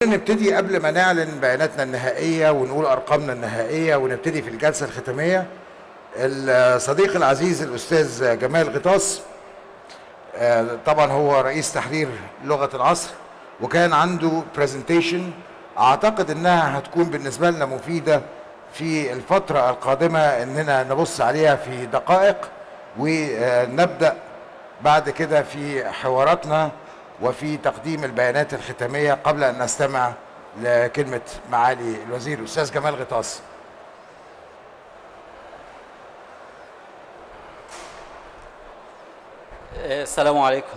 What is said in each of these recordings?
نبتدي قبل ما نعلن بياناتنا النهائية ونقول أرقامنا النهائية ونبتدي في الجلسة الختامية الصديق العزيز الأستاذ جمال غطاس آه، طبعا هو رئيس تحرير لغة العصر وكان عنده برزنتيشن أعتقد إنها هتكون بالنسبة لنا مفيدة في الفترة القادمة إننا نبص عليها في دقائق ونبدأ بعد كده في حواراتنا وفي تقديم البيانات الختامية قبل أن نستمع لكلمة معالي الوزير الأستاذ جمال غطاس السلام عليكم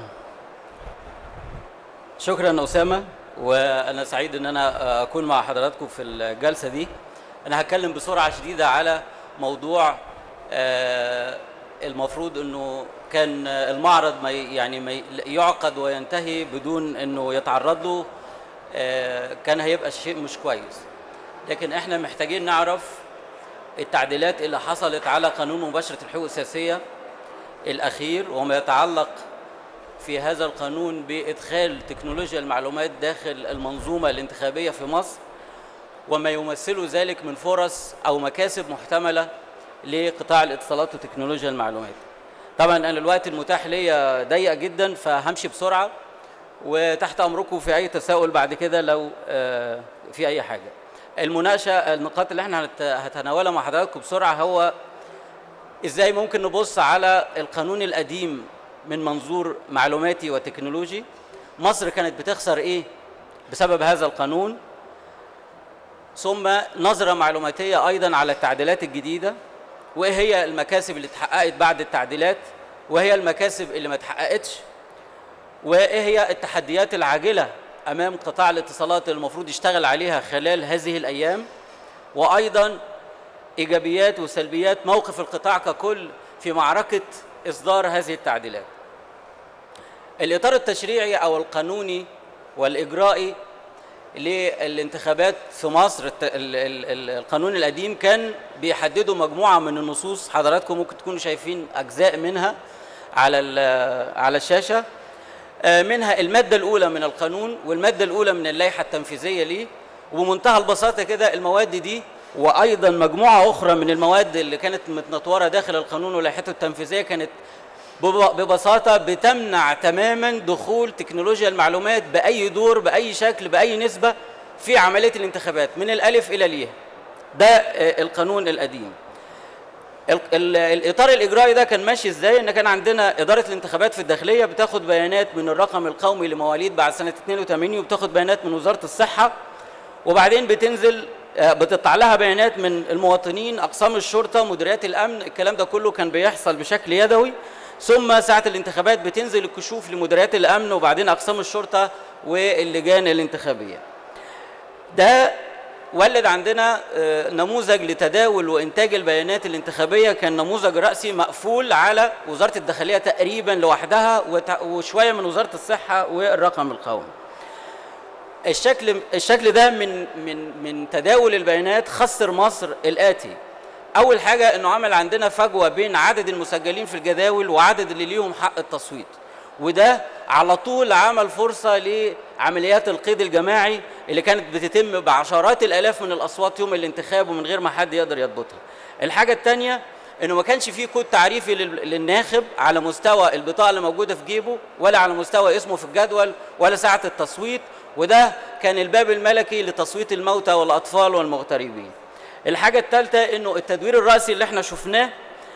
شكرا أسامة وأنا سعيد أن أنا أكون مع حضراتكم في الجلسة دي أنا هتكلم بسرعة شديدة على موضوع آه، المفروض أنه كان المعرض ما ي- يعني ما ي- يعقد وينتهي بدون أنه يتعرض له آه، كان هيبقى شيء مش كويس لكن احنا محتاجين نعرف التعديلات اللي حصلت على قانون مباشرة الحقوق السياسية الأخير وما يتعلق في هذا القانون بإدخال تكنولوجيا المعلومات داخل المنظومة الانتخابية في مصر وما يمثله ذلك من فرص أو مكاسب محتملة لقطاع الاتصالات وتكنولوجيا المعلومات طبعا أنا الوقت المتاح ليا ضيق جدا فهمشي بسرعة وتحت أمركم في أي تساؤل بعد كده لو آه، في أي حاجة المناقشة النقاط اللي احنا هنت- هتناولها مع حضراتكم بسرعة هو ازاي ممكن نبص على القانون القديم من منظور معلوماتي وتكنولوجي مصر كانت بتخسر ايه بسبب هذا القانون ثم نظرة معلوماتية أيضا على التعديلات الجديدة وإيه هي المكاسب اللي اتحققت بعد التعديلات وهي المكاسب اللي ما اتحققتش وإيه هي التحديات العاجلة أمام قطاع الاتصالات اللي المفروض يشتغل عليها خلال هذه الأيام وأيضا ايجابيات وسلبيات موقف القطاع ككل في معركه اصدار هذه التعديلات. الاطار التشريعي او القانوني والاجرائي للانتخابات في مصر الت- ال- ال- ال- القانون القديم كان بيحددوا مجموعه من النصوص حضراتكم ممكن تكونوا شايفين اجزاء منها على ال- على الشاشه آه، منها الماده الاولى من القانون والماده الاولى من اللائحه التنفيذيه ليه وبمنتهى البساطه كده المواد دي وايضا مجموعه اخرى من المواد اللي كانت متنطوره داخل القانون ولائحته التنفيذيه كانت بب- ببساطه بتمنع تماما دخول تكنولوجيا المعلومات باي دور باي شكل باي نسبه في عمليه الانتخابات من الالف الى الياء ده آه، القانون القديم ال- ال- الاطار الاجرائي ده كان ماشي ازاي ان كان عندنا اداره الانتخابات في الداخليه بتاخد بيانات من الرقم القومي لمواليد بعد سنه 82 وبتاخد بيانات من وزاره الصحه وبعدين بتنزل آه، بتطلع لها بيانات من المواطنين اقسام الشرطه مديريات الامن الكلام ده كله كان بيحصل بشكل يدوي ثم ساعه الانتخابات بتنزل الكشوف لمديريات الامن وبعدين اقسام الشرطه واللجان الانتخابيه ده ولد عندنا آه، نموذج لتداول وانتاج البيانات الانتخابيه كان نموذج راسي مقفول على وزاره الداخليه تقريبا لوحدها وت- وشويه من وزاره الصحه والرقم القومي. الشكل الشكل ده من من من تداول البيانات خسر مصر الاتي اول حاجه انه عمل عندنا فجوه بين عدد المسجلين في الجداول وعدد اللي ليهم حق التصويت وده على طول عمل فرصه لعمليات القيد الجماعي اللي كانت بتتم بعشرات الالاف من الاصوات يوم الانتخاب ومن غير ما حد يقدر يضبطها الحاجه الثانيه انه ما كانش فيه كود تعريفي لل- للناخب على مستوى البطاقه اللي موجوده في جيبه ولا على مستوى اسمه في الجدول ولا ساعه التصويت وده كان الباب الملكي لتصويت الموتى والاطفال والمغتربين الحاجه الثالثه انه التدوير الراسي اللي احنا شفناه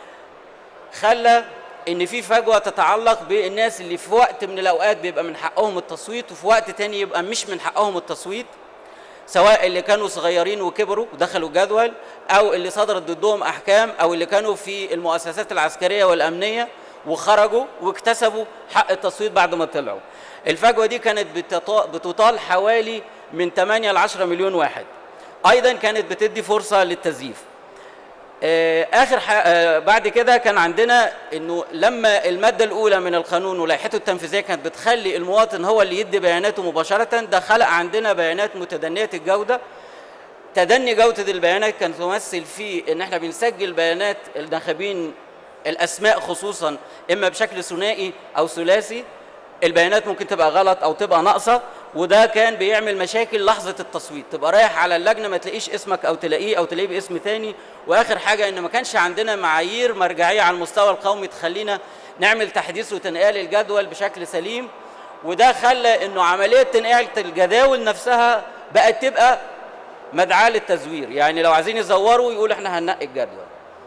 خلى ان في فجوه تتعلق بالناس اللي في وقت من الاوقات بيبقى من حقهم التصويت وفي وقت تاني يبقى مش من حقهم التصويت سواء اللي كانوا صغيرين وكبروا ودخلوا جدول او اللي صدرت ضدهم احكام او اللي كانوا في المؤسسات العسكريه والامنيه وخرجوا واكتسبوا حق التصويت بعد ما طلعوا الفجوه دي كانت بتط- بتطال حوالي من 8 ل 10 مليون واحد ايضا كانت بتدي فرصه للتزييف آه، اخر ح... آه، بعد كده كان عندنا انه لما الماده الاولى من القانون ولائحته التنفيذيه كانت بتخلي المواطن هو اللي يدي بياناته مباشره ده خلق عندنا بيانات متدنيه الجوده تدني جوده البيانات كانت تمثل في ان احنا بنسجل بيانات الناخبين الاسماء خصوصا اما بشكل ثنائي او ثلاثي البيانات ممكن تبقى غلط او تبقى ناقصه وده كان بيعمل مشاكل لحظه التصويت تبقى رايح على اللجنه ما تلاقيش اسمك او تلاقيه او تلاقيه باسم تاني واخر حاجه ان ما كانش عندنا معايير مرجعيه على المستوى القومي تخلينا نعمل تحديث وتنقيه للجدول بشكل سليم وده خلى انه عمليه تنقيه الجداول نفسها بقت تبقى مدعاه للتزوير يعني لو عايزين يزوروا يقول احنا هننقي الجدول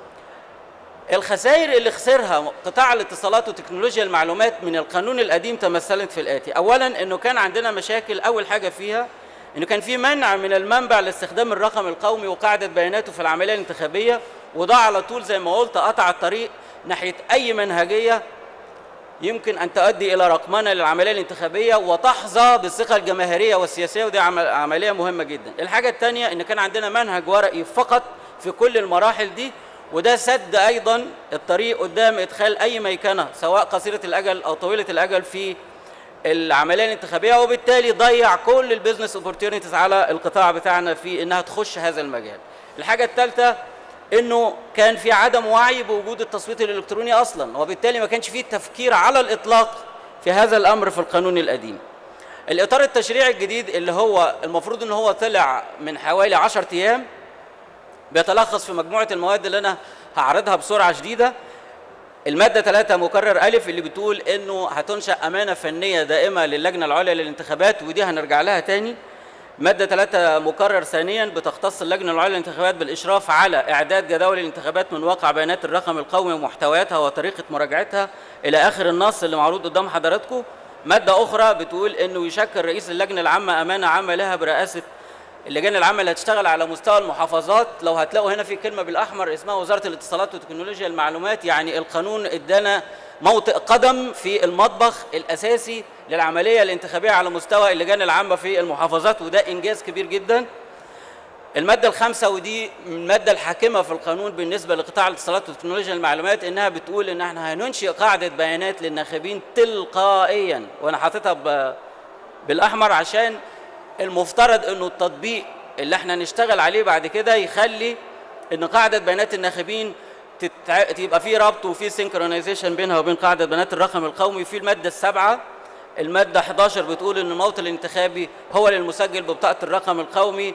الخسائر اللي خسرها قطاع الاتصالات وتكنولوجيا المعلومات من القانون القديم تمثلت في الاتي اولا انه كان عندنا مشاكل اول حاجه فيها انه كان في منع من المنبع لاستخدام الرقم القومي وقاعده بياناته في العمليه الانتخابيه وده على طول زي ما قلت قطع الطريق ناحيه اي منهجيه يمكن ان تؤدي الى رقمنه للعمليه الانتخابيه وتحظى بالثقه الجماهيريه والسياسيه ودي عمليه مهمه جدا. الحاجه الثانيه ان كان عندنا منهج ورقي فقط في كل المراحل دي وده سد ايضا الطريق قدام ادخال اي ميكنه سواء قصيره الاجل او طويله الاجل في العمليه الانتخابيه وبالتالي ضيع كل البيزنس اوبورتيونيتيز على القطاع بتاعنا في انها تخش هذا المجال. الحاجه الثالثه انه كان في عدم وعي بوجود التصويت الالكتروني اصلا وبالتالي ما كانش فيه تفكير على الاطلاق في هذا الامر في القانون القديم. الاطار التشريعي الجديد اللي هو المفروض ان هو طلع من حوالي 10 ايام بيتلخص في مجموعه المواد اللي انا هعرضها بسرعه شديده الماده 3 مكرر الف اللي بتقول انه هتنشا امانه فنيه دائمه للجنه العليا للانتخابات ودي هنرجع لها تاني مادة 3 مكرر ثانيا بتختص اللجنة العليا للانتخابات بالإشراف على إعداد جداول الانتخابات من واقع بيانات الرقم القومي ومحتوياتها وطريقة مراجعتها إلى آخر النص اللي معروض قدام حضراتكم. مادة أخرى بتقول إنه يشكل رئيس اللجنة العامة أمانة عامة لها برئاسة اللجان العامة اللي هتشتغل على مستوى المحافظات لو هتلاقوا هنا في كلمة بالأحمر اسمها وزارة الاتصالات وتكنولوجيا المعلومات يعني القانون ادانا موطئ قدم في المطبخ الأساسي للعملية الانتخابية على مستوى اللجان العامة في المحافظات وده إنجاز كبير جدا المادة الخامسة ودي المادة الحاكمة في القانون بالنسبة لقطاع الاتصالات وتكنولوجيا المعلومات إنها بتقول إن إحنا هننشئ قاعدة بيانات للناخبين تلقائيا وأنا حاططها بالأحمر عشان المفترض انه التطبيق اللي احنا نشتغل عليه بعد كده يخلي ان قاعده بيانات الناخبين تتع... تبقى في ربط وفي سينكرونايزيشن بينها وبين قاعده بيانات الرقم القومي في الماده السابعه الماده 11 بتقول ان الموطن الانتخابي هو للمسجل ببطاقه الرقم القومي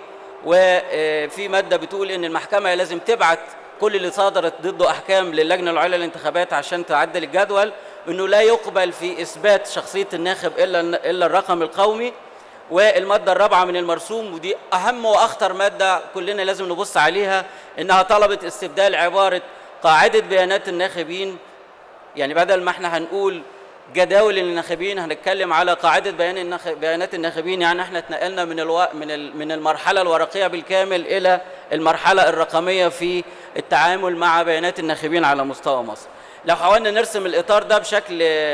وفي ماده بتقول ان المحكمه لازم تبعت كل اللي صدرت ضده احكام للجنه العليا للانتخابات عشان تعدل الجدول انه لا يقبل في اثبات شخصيه الناخب الا الا الرقم القومي والمادة الرابعة من المرسوم ودي أهم وأخطر مادة كلنا لازم نبص عليها إنها طلبت استبدال عبارة قاعدة بيانات الناخبين يعني بدل ما احنا هنقول جداول الناخبين هنتكلم على قاعدة بيان النخ... بيانات الناخبين يعني احنا اتنقلنا من الو... من ال... من المرحلة الورقية بالكامل إلى المرحلة الرقمية في التعامل مع بيانات الناخبين على مستوى مصر. لو حاولنا نرسم الإطار ده بشكل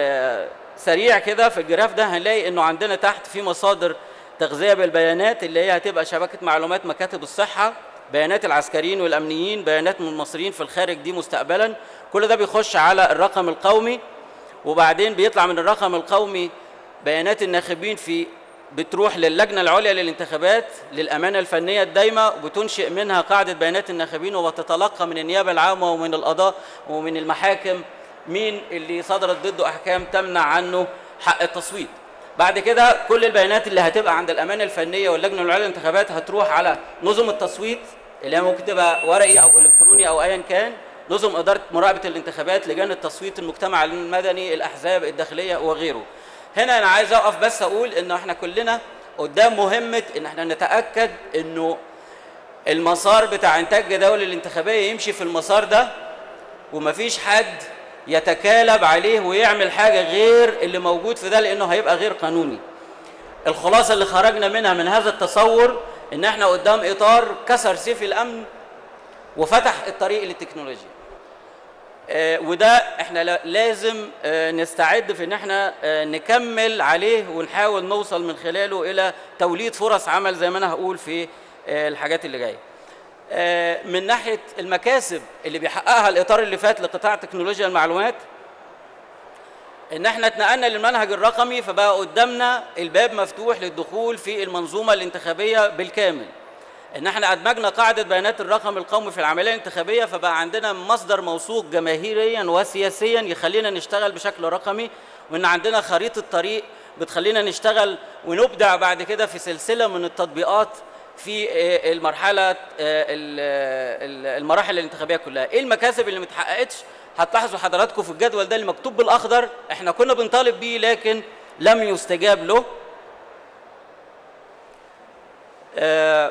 سريع كده في الجراف ده هنلاقي انه عندنا تحت في مصادر تغذيه بالبيانات اللي هي هتبقى شبكه معلومات مكاتب الصحه بيانات العسكريين والامنيين بيانات من المصريين في الخارج دي مستقبلا كل ده بيخش على الرقم القومي وبعدين بيطلع من الرقم القومي بيانات الناخبين في بتروح للجنه العليا للانتخابات للامانه الفنيه الدايمه وبتنشئ منها قاعده بيانات الناخبين وتتلقى من النيابه العامه ومن القضاء ومن المحاكم مين اللي صدرت ضده احكام تمنع عنه حق التصويت بعد كده كل البيانات اللي هتبقى عند الامانه الفنيه واللجنه العليا للانتخابات هتروح على نظم التصويت اللي هي ممكن تبقى ورقي او الكتروني او ايا كان نظم اداره مراقبه الانتخابات لجان التصويت المجتمع المدني الاحزاب الداخليه وغيره هنا انا عايز اقف بس اقول ان احنا كلنا قدام مهمه ان احنا نتاكد انه المسار بتاع انتاج جداول الانتخابيه يمشي في المسار ده ومفيش حد يتكالب عليه ويعمل حاجه غير اللي موجود في ده لانه هيبقى غير قانوني. الخلاصه اللي خرجنا منها من هذا التصور ان احنا قدام اطار كسر سيف الامن وفتح الطريق للتكنولوجيا. آه وده احنا لازم آه نستعد في ان احنا آه نكمل عليه ونحاول نوصل من خلاله الى توليد فرص عمل زي ما انا هقول في الحاجات اللي جايه. من ناحيه المكاسب اللي بيحققها الاطار اللي فات لقطاع تكنولوجيا المعلومات ان احنا اتنقلنا للمنهج الرقمي فبقى قدامنا الباب مفتوح للدخول في المنظومه الانتخابيه بالكامل ان احنا ادمجنا قاعده بيانات الرقم القومي في العمليه الانتخابيه فبقى عندنا مصدر موثوق جماهيريا وسياسيا يخلينا نشتغل بشكل رقمي وان عندنا خريطه طريق بتخلينا نشتغل ونبدع بعد كده في سلسله من التطبيقات في آه، المرحله آه، ال- ال- المراحل الانتخابيه كلها ايه المكاسب اللي متحققتش هتلاحظوا حضراتكم في الجدول ده اللي مكتوب بالاخضر احنا كنا بنطالب بيه لكن لم يستجاب له آه،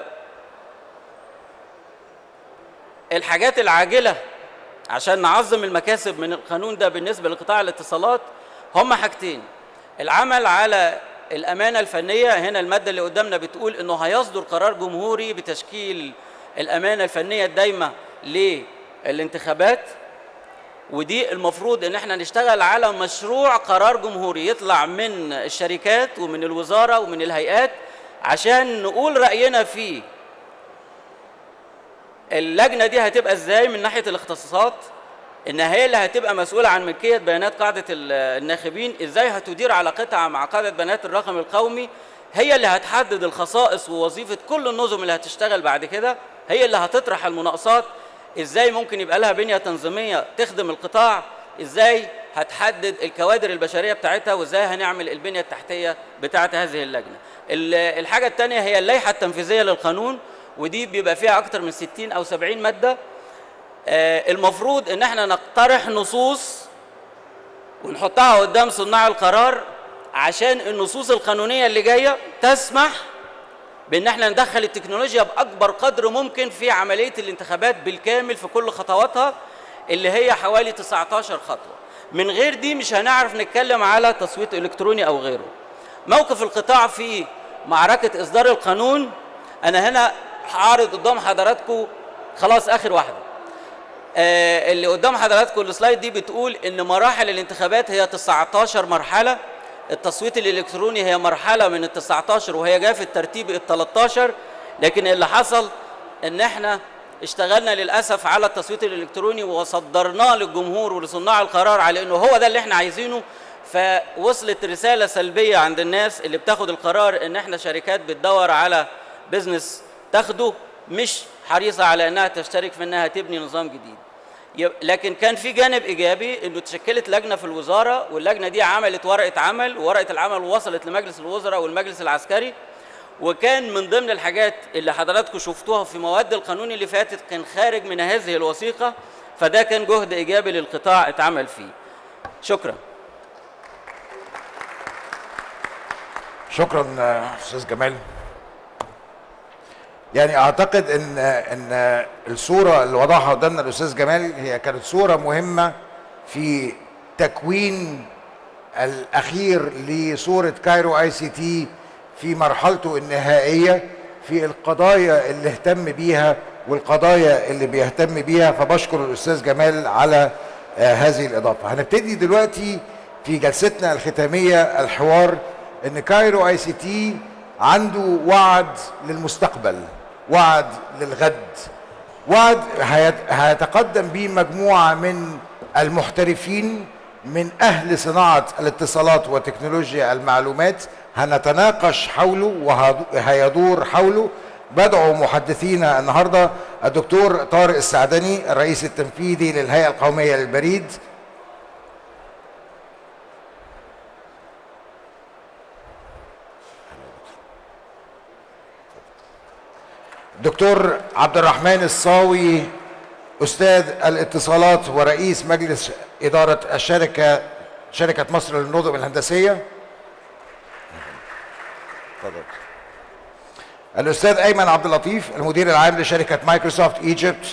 الحاجات العاجله عشان نعظم المكاسب من القانون ده بالنسبه لقطاع الاتصالات هم حاجتين العمل على الامانه الفنيه هنا الماده اللي قدامنا بتقول انه هيصدر قرار جمهوري بتشكيل الامانه الفنيه الدايمه للانتخابات ودي المفروض ان احنا نشتغل على مشروع قرار جمهوري يطلع من الشركات ومن الوزاره ومن الهيئات عشان نقول راينا فيه اللجنه دي هتبقى ازاي من ناحيه الاختصاصات ان هي اللي هتبقى مسؤوله عن ملكيه بيانات قاعده ال- الناخبين ازاي هتدير علاقتها مع قاعده بيانات الرقم القومي هي اللي هتحدد الخصائص ووظيفه كل النظم اللي هتشتغل بعد كده هي اللي هتطرح المناقصات ازاي ممكن يبقى لها بنيه تنظيميه تخدم القطاع ازاي هتحدد الكوادر البشريه بتاعتها وازاي هنعمل البنيه التحتيه بتاعه هذه اللجنه ال- الحاجه الثانيه هي اللائحه التنفيذيه للقانون ودي بيبقى فيها اكتر من 60 او 70 ماده آه، المفروض ان احنا نقترح نصوص ونحطها قدام صناع القرار عشان النصوص القانونيه اللي جايه تسمح بان احنا ندخل التكنولوجيا باكبر قدر ممكن في عمليه الانتخابات بالكامل في كل خطواتها اللي هي حوالي 19 خطوه من غير دي مش هنعرف نتكلم على تصويت الكتروني او غيره موقف القطاع في معركه اصدار القانون انا هنا هعرض قدام حضراتكم خلاص اخر واحده آه، اللي قدام حضراتكم السلايد دي بتقول ان مراحل الانتخابات هي 19 مرحله التصويت الالكتروني هي مرحله من ال 19 وهي جايه في الترتيب ال 13 لكن اللي حصل ان احنا اشتغلنا للاسف على التصويت الالكتروني وصدرناه للجمهور ولصناع القرار على انه هو ده اللي احنا عايزينه فوصلت رساله سلبيه عند الناس اللي بتاخد القرار ان احنا شركات بتدور على بزنس تاخده مش حريصه على انها تشترك في انها تبني نظام جديد يب- لكن كان في جانب ايجابي انه تشكلت لجنه في الوزاره واللجنه دي عملت ورقه عمل وورقه العمل وصلت لمجلس الوزراء والمجلس العسكري وكان من ضمن الحاجات اللي حضراتكم شفتوها في مواد القانون اللي فاتت كان خارج من هذه الوثيقه فده كان جهد ايجابي للقطاع اتعمل فيه شكرا شكرا آه، استاذ جمال يعني اعتقد ان ان الصوره اللي وضعها قدامنا الاستاذ جمال هي كانت صوره مهمه في تكوين الاخير لصوره كايرو اي سي تي في مرحلته النهائيه في القضايا اللي اهتم بيها والقضايا اللي بيهتم بيها فبشكر الاستاذ جمال على آه، هذه الاضافه هنبتدي دلوقتي في جلستنا الختاميه الحوار ان كايرو اي سي تي عنده وعد للمستقبل وعد للغد وعد هيت- هيتقدم به مجموعه من المحترفين من اهل صناعه الاتصالات وتكنولوجيا المعلومات هنتناقش حوله وهيدور حوله بدعو محدثينا النهارده الدكتور طارق السعدني الرئيس التنفيذي للهيئه القوميه للبريد دكتور عبد الرحمن الصاوي استاذ الاتصالات ورئيس مجلس اداره الشركه شركه مصر للنظم الهندسيه اتفضل. الاستاذ ايمن عبد اللطيف المدير العام لشركه مايكروسوفت ايجيبت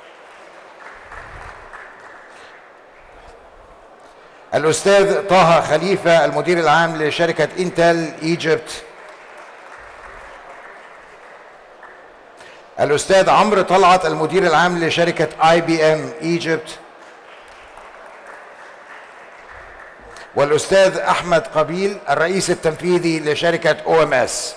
الاستاذ طه خليفه المدير العام لشركه انتل ايجيبت الاستاذ عمرو طلعت المدير العام لشركه اي بي ام ايجيبت والاستاذ احمد قبيل الرئيس التنفيذي لشركه او ام اس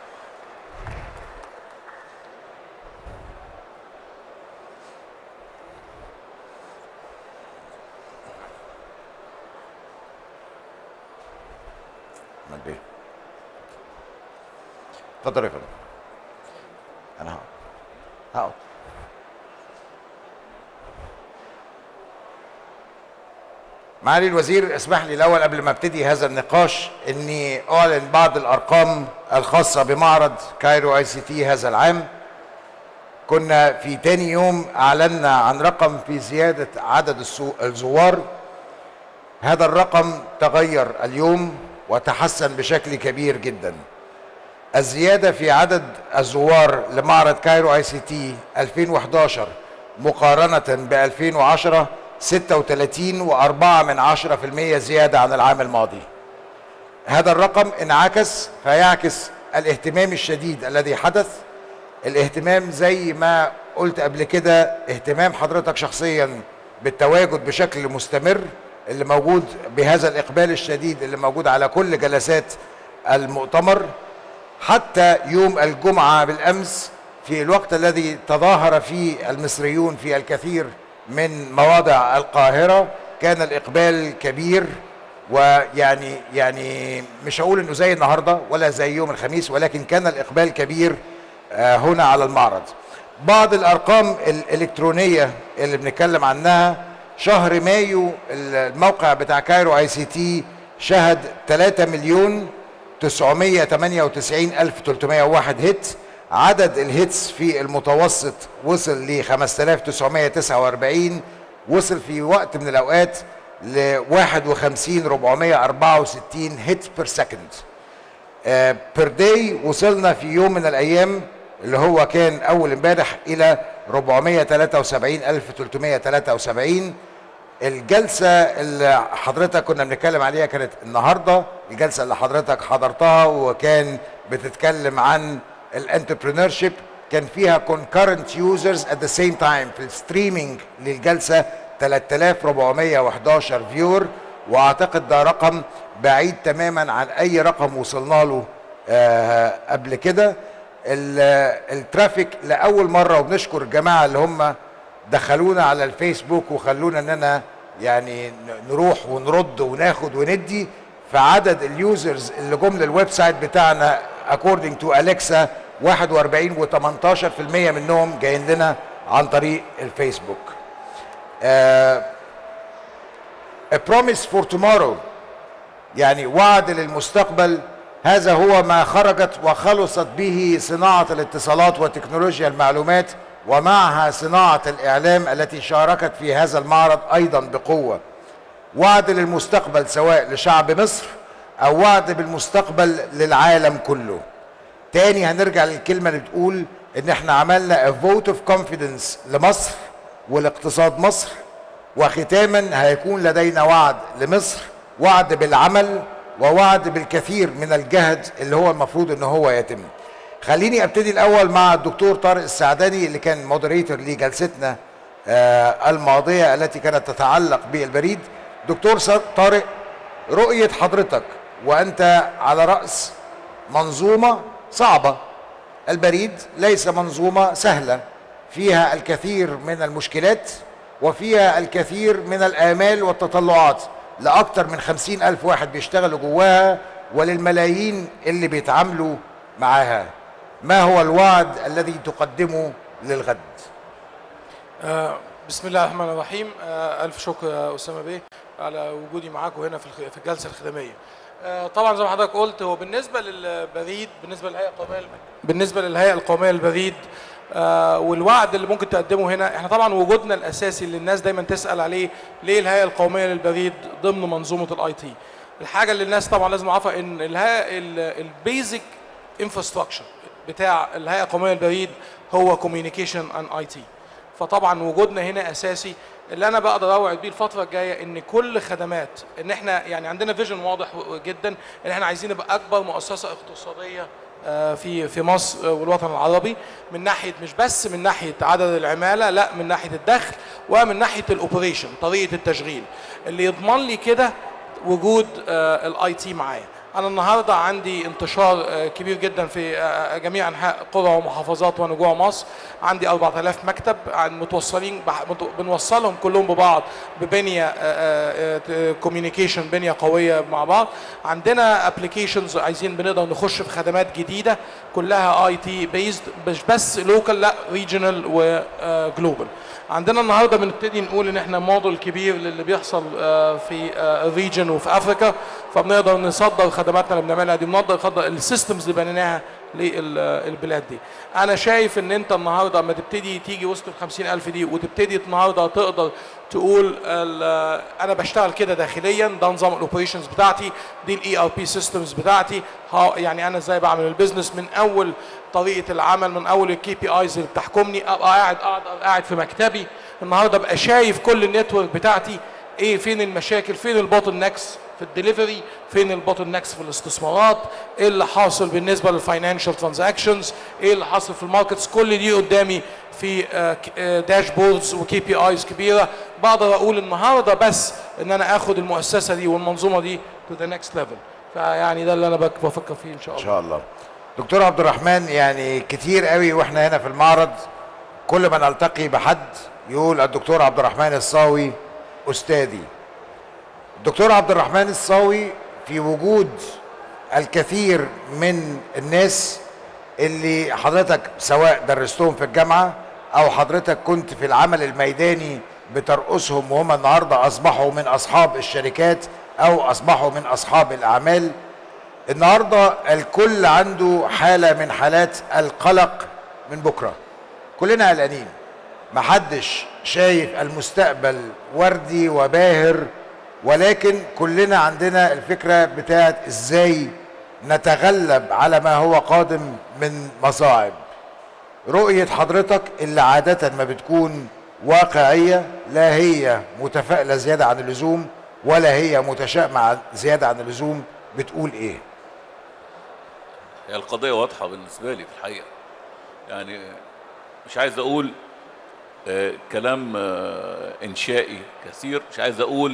اتفضل يا فندم انا هقعد هقعد معالي الوزير اسمح لي الاول قبل ما ابتدي هذا النقاش اني اعلن بعض الارقام الخاصه بمعرض كايرو اي سي تي هذا العام كنا في تاني يوم اعلنا عن رقم في زياده عدد السو- الزوار هذا الرقم تغير اليوم وتحسن بشكل كبير جدا الزياده في عدد الزوار لمعرض كايرو اي سي تي 2011 مقارنه ب 2010 36 و4 من 10% زياده عن العام الماضي هذا الرقم انعكس فيعكس الاهتمام الشديد الذي حدث الاهتمام زي ما قلت قبل كده اهتمام حضرتك شخصيا بالتواجد بشكل مستمر اللي موجود بهذا الاقبال الشديد اللي موجود على كل جلسات المؤتمر حتى يوم الجمعه بالامس في الوقت الذي تظاهر فيه المصريون في الكثير من مواضع القاهره كان الاقبال كبير ويعني يعني مش هقول انه زي النهارده ولا زي يوم الخميس ولكن كان الاقبال كبير آه، هنا على المعرض بعض الارقام الالكترونيه اللي بنتكلم عنها شهر مايو الموقع بتاع كايرو اي سي تي شهد 3 مليون 998 الف 301 هيت عدد الهيتس في المتوسط وصل ل 5949 وصل في وقت من الاوقات ل 51 464 هيت بير سكند بير داي وصلنا في يوم من الايام اللي هو كان اول امبارح الى 473373 الجلسه اللي حضرتك كنا بنتكلم عليها كانت النهارده الجلسه اللي حضرتك حضرتها وكان بتتكلم عن الانتربرينور شيب كان فيها concurrent users at the same time في الستريمينج للجلسه 3411 فيور واعتقد ده رقم بعيد تماما عن اي رقم وصلنا له آه قبل كده ال- الترافيك لاول مره وبنشكر الجماعه اللي هم دخلونا على الفيسبوك وخلونا اننا يعني ن- نروح ونرد وناخد وندي فعدد اليوزرز اللي جم للويب سايت بتاعنا according to Alexa 41 و18% منهم جايين لنا عن طريق الفيسبوك. آه A promise for tomorrow يعني وعد للمستقبل هذا هو ما خرجت وخلصت به صناعة الاتصالات وتكنولوجيا المعلومات ومعها صناعة الإعلام التي شاركت في هذا المعرض أيضا بقوة وعد للمستقبل سواء لشعب مصر أو وعد بالمستقبل للعالم كله تاني هنرجع للكلمة اللي بتقول إن إحنا عملنا a vote of confidence لمصر ولاقتصاد مصر وختاما هيكون لدينا وعد لمصر وعد بالعمل ووعد بالكثير من الجهد اللي هو المفروض ان هو يتم خليني ابتدي الاول مع الدكتور طارق السعداني اللي كان مودريتور لجلستنا آه الماضيه التي كانت تتعلق بالبريد دكتور سا- طارق رؤيه حضرتك وانت على راس منظومه صعبه البريد ليس منظومه سهله فيها الكثير من المشكلات وفيها الكثير من الآمال والتطلعات لأكثر من خمسين ألف واحد بيشتغلوا جواها وللملايين اللي بيتعاملوا معاها ما هو الوعد الذي تقدمه للغد آه، بسم الله الرحمن الرحيم آه، ألف شكر يا أسامة بيه على وجودي معاكم هنا في الخ- في الجلسة الخدمية آه، طبعا زي ما حضرتك قلت هو بالنسبة للبريد بالنسبة للهيئة القومية بالنسبة للهيئة القومية للبريد آه، والوعد اللي ممكن تقدمه هنا احنا طبعا وجودنا الأساسي اللي الناس دايما تسأل عليه ليه الهيئة القومية للبريد ضمن منظومة الاي تي الحاجة اللي الناس طبعا لازم نعرفها ان الهيئة البيزك انفراستراكشر بتاع الهيئة القومية للبريد هو كوميونيكيشن اند اي تي فطبعا وجودنا هنا اساسي اللي انا بقدر اوعد بيه الفتره الجايه ان كل خدمات ان احنا يعني عندنا فيجن واضح و- جدا ان احنا عايزين نبقى اكبر مؤسسه اقتصاديه آه، في في مصر آه، والوطن العربي من ناحيه مش بس من ناحيه عدد العماله لا من ناحيه الدخل ومن ناحيه الاوبريشن طريقه التشغيل اللي يضمن لي كده وجود الاي تي معايا انا النهارده عندي انتشار آه، كبير جدا في آه، آه، جميع انحاء قرى ومحافظات وانا جوه مصر عندي 4000 مكتب عن- متوصلين بح- مت- بنوصلهم كلهم ببعض ببنيه كوميونيكيشن بنيه قويه مع بعض عندنا ابلكيشنز عايزين بنقدر نخش في خدمات جديده كلها اي تي بيزد مش بس لوكال لا ريجونال وجلوبال عندنا النهارده بنبتدي نقول ان احنا موديل كبير للي بيحصل آه، في الريجن وفي افريكا فبنقدر نصدر خدماتنا اللي بنعملها دي بنقدر نصدر السيستمز اللي بنيناها للبلاد دي انا شايف ان انت النهارده اما تبتدي تيجي وسط ال 50000 دي وتبتدي النهارده تقدر تقول ال- انا بشتغل كده داخليا ده نظام الاوبريشنز بتاعتي دي الاي ار بي سيستمز بتاعتي ها- يعني انا ازاي بعمل البيزنس من اول طريقه العمل من اول الكي بي ايز اللي بتحكمني ابقى قاعد قاعد قاعد في مكتبي النهارده ابقى شايف كل النتورك بتاعتي ايه فين المشاكل فين البوتل نكس في الدليفري فين البوتل نكس في الاستثمارات ايه اللي حاصل بالنسبه للفاينانشال ترانزاكشنز ايه اللي حاصل في الماركتس كل دي قدامي في داشبوردز وكي بي ايز كبيره بقدر اقول النهارده بس ان انا اخد المؤسسه دي والمنظومه دي تو ذا نكست ليفل فيعني ده اللي انا بك- بفكر فيه ان شاء ان الله شاء الله دكتور عبد الرحمن يعني كتير قوي واحنا هنا في المعرض كل ما نلتقي بحد يقول الدكتور عبد الرحمن الصاوي استاذي الدكتور عبد الرحمن الصاوي في وجود الكثير من الناس اللي حضرتك سواء درستهم في الجامعه او حضرتك كنت في العمل الميداني بترقصهم وهم النهارده اصبحوا من اصحاب الشركات او اصبحوا من اصحاب الاعمال النهارده الكل عنده حاله من حالات القلق من بكره كلنا قلقانين محدش شايف المستقبل وردي وباهر ولكن كلنا عندنا الفكره بتاعت ازاي نتغلب على ما هو قادم من مصاعب رؤيه حضرتك اللي عاده ما بتكون واقعيه لا هي متفائله زياده عن اللزوم ولا هي متشائمه عن- زياده عن اللزوم بتقول ايه هي القضية واضحة بالنسبة لي في الحقيقة يعني مش عايز أقول آه، كلام آه، إنشائي كثير مش عايز أقول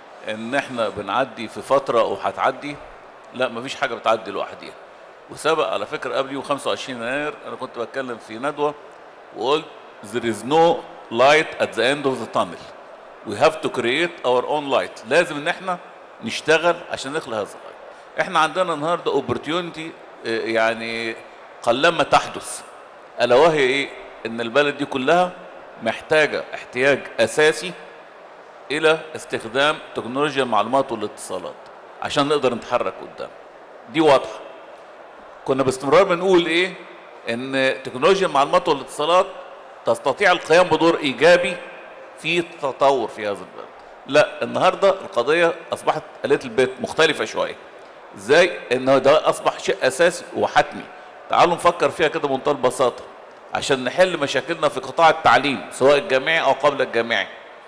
إن إحنا بنعدي في فترة وهتعدي لا مفيش حاجة بتعدي لوحديها وسبق على فكرة قبل يوم 25 يناير أنا كنت بتكلم في ندوة وقلت there is no light at the end of the tunnel we have to create our own light لازم ان احنا نشتغل عشان نخلق هذا الlight احنا عندنا النهارده opportunity آه، يعني قلما تحدث الا وهي ايه ان البلد دي كلها محتاجه احتياج اساسي الى استخدام تكنولوجيا المعلومات والاتصالات عشان نقدر نتحرك قدام دي واضحه كنا باستمرار بنقول ايه ان تكنولوجيا المعلومات والاتصالات تستطيع القيام بدور ايجابي في التطور في هذا البلد لا النهارده القضيه اصبحت قلت البيت مختلفه شويه ازاي ان ده اصبح شيء اساسي وحتمي تعالوا نفكر فيها كده بمنتهى البساطه عشان نحل مشاكلنا في قطاع التعليم سواء الجامعي او قبل الجامعي